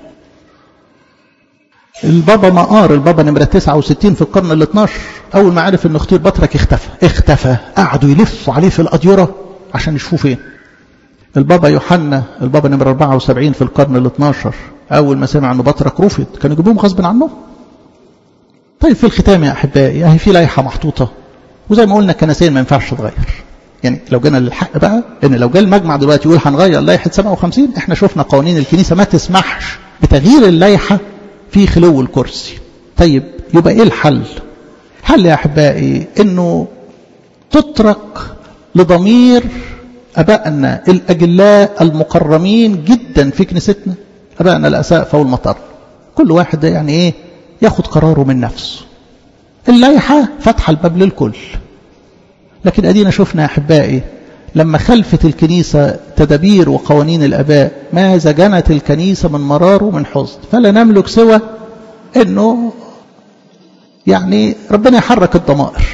البابا مقار البابا نمرة 69 في القرن ال 12 أول ما عرف إنه اختير بطرك اختفى اختفى قعدوا يلفوا عليه في الأديرة عشان يشوفوا فين البابا يوحنا البابا نمرة 74 في القرن ال 12 أول ما سمع إنه بطرك رفض كانوا يجيبوهم غصب عنه طيب في الختام يا أحبائي أهي في لائحة محطوطة وزي ما قلنا الكنسين ما ينفعش تتغير يعني لو جينا للحق بقى ان لو جاء المجمع دلوقتي يقول هنغير لائحه 57 احنا شفنا قوانين الكنيسه ما تسمحش بتغيير اللائحه في خلو الكرسي طيب يبقى ايه الحل حل يا احبائي انه تترك لضمير ابائنا الاجلاء المكرمين جدا في كنيستنا ابائنا الاساء والمطر كل واحد ده يعني ايه ياخد قراره من نفسه اللائحه فاتحه الباب للكل لكن ادينا شفنا يا احبائي لما خلفت الكنيسة تدابير وقوانين الأباء ماذا جنت الكنيسة من مرار ومن حزن فلا نملك سوى أنه يعني ربنا يحرك الضمائر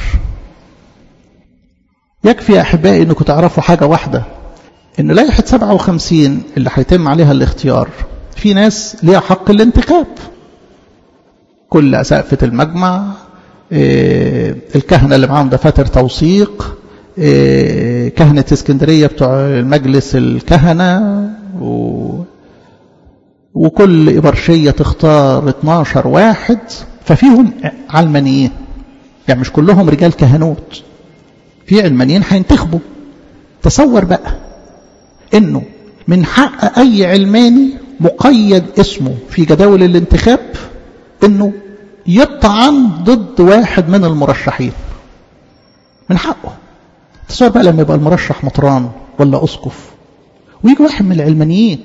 يكفي يا أحبائي أنكم تعرفوا حاجة واحدة أن لائحة 57 اللي هيتم عليها الاختيار في ناس ليها حق الانتخاب كل أسقفة المجمع الكهنة اللي معاهم دفاتر توثيق كهنة اسكندرية بتوع المجلس الكهنة و... وكل إبرشية تختار 12 واحد ففيهم علمانيين يعني مش كلهم رجال كهنوت في علمانيين هينتخبوا تصور بقى انه من حق اي علماني مقيد اسمه في جداول الانتخاب انه يطعن ضد واحد من المرشحين من حقه تصور بقى لما يبقى المرشح مطران ولا أسقف ويجي واحد من العلمانيين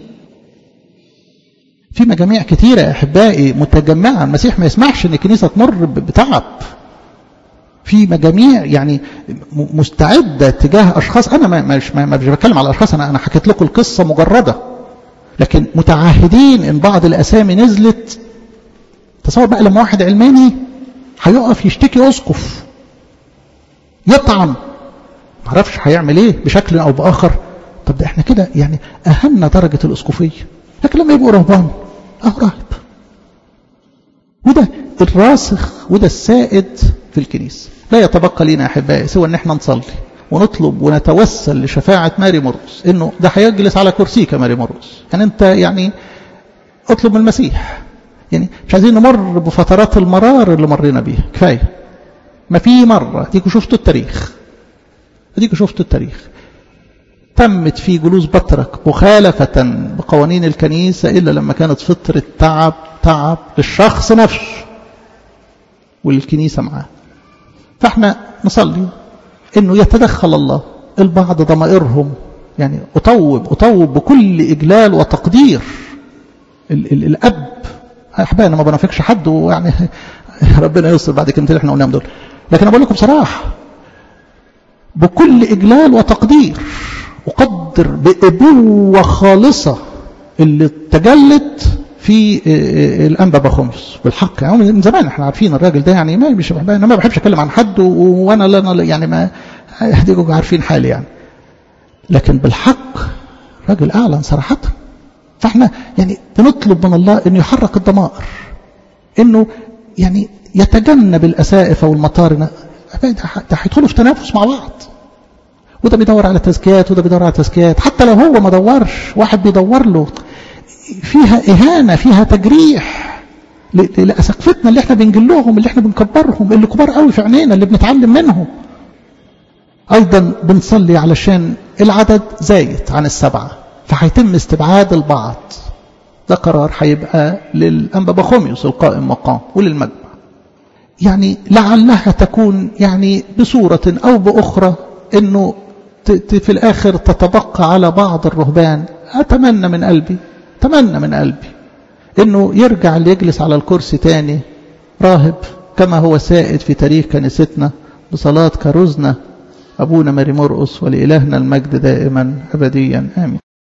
في مجاميع كتيرة يا أحبائي متجمعة المسيح ما يسمحش أن الكنيسة تمر بتعب في مجاميع يعني مستعدة تجاه أشخاص أنا ما مش, ما مش بتكلم على أشخاص أنا أنا حكيت لكم القصة مجردة لكن متعهدين إن بعض الأسامي نزلت تصور بقى لما واحد علماني هيقف يشتكي أسقف يطعن معرفش هيعمل إيه بشكل أو بآخر طب ده إحنا كده يعني أهلنا درجة الأسقفية لكن لما يبقوا رهبان أهو راهب وده الراسخ وده السائد في الكنيسة لا يتبقى لنا أحبائي سوى أن احنا نصلي ونطلب ونتوسل لشفاعة ماري مرقس انه ده هيجلس على كرسيك يا ماري مرقس يعني انت يعني اطلب من المسيح يعني مش عايزين نمر بفترات المرار اللي مرينا بيها كفاية ما في مرة ديكوا شفتوا التاريخ ديكوا شفتوا التاريخ تمت في جلوس بطرك مخالفة بقوانين الكنيسة إلا لما كانت فترة تعب تعب للشخص نفسه والكنيسة معاه فاحنا نصلي انه يتدخل الله البعض ضمائرهم يعني اطوب اطوب بكل اجلال وتقدير ال ال الاب احبائي انا ما بنافقش حد ويعني ربنا يستر بعد كلمتين اللي احنا قلناهم دول لكن اقول لكم بصراحه بكل اجلال وتقدير اقدر بابوه خالصه اللي تجلت في الانبا بخمس بالحق يعني من زمان احنا عارفين الراجل ده يعني ما مش انا ما بحبش اتكلم عن حد وانا لا يعني ما هديكم عارفين حالي يعني لكن بالحق راجل اعلن صراحه فاحنا يعني بنطلب من الله انه يحرك الضمائر انه يعني يتجنب الاسائف والمطارنه ده هيدخلوا في تنافس مع بعض وده بيدور على تزكيات وده بيدور على تزكيات حتى لو هو ما دورش واحد بيدور له فيها إهانة فيها تجريح لأسقفتنا اللي احنا بنجلهم اللي احنا بنكبرهم اللي كبار قوي في عينينا اللي بنتعلم منهم أيضا بنصلي علشان العدد زايد عن السبعة فهيتم استبعاد البعض ده قرار هيبقى للأنبا بخوميوس القائم مقام وللمجمع يعني لعلها تكون يعني بصورة أو بأخرى أنه في الآخر تتبقى على بعض الرهبان أتمنى من قلبي أتمنى من قلبي أنه يرجع ليجلس على الكرسي تاني راهب كما هو سائد في تاريخ كنيستنا بصلاة كرزنا أبونا ماري مرقس ولإلهنا المجد دائما أبديا آمين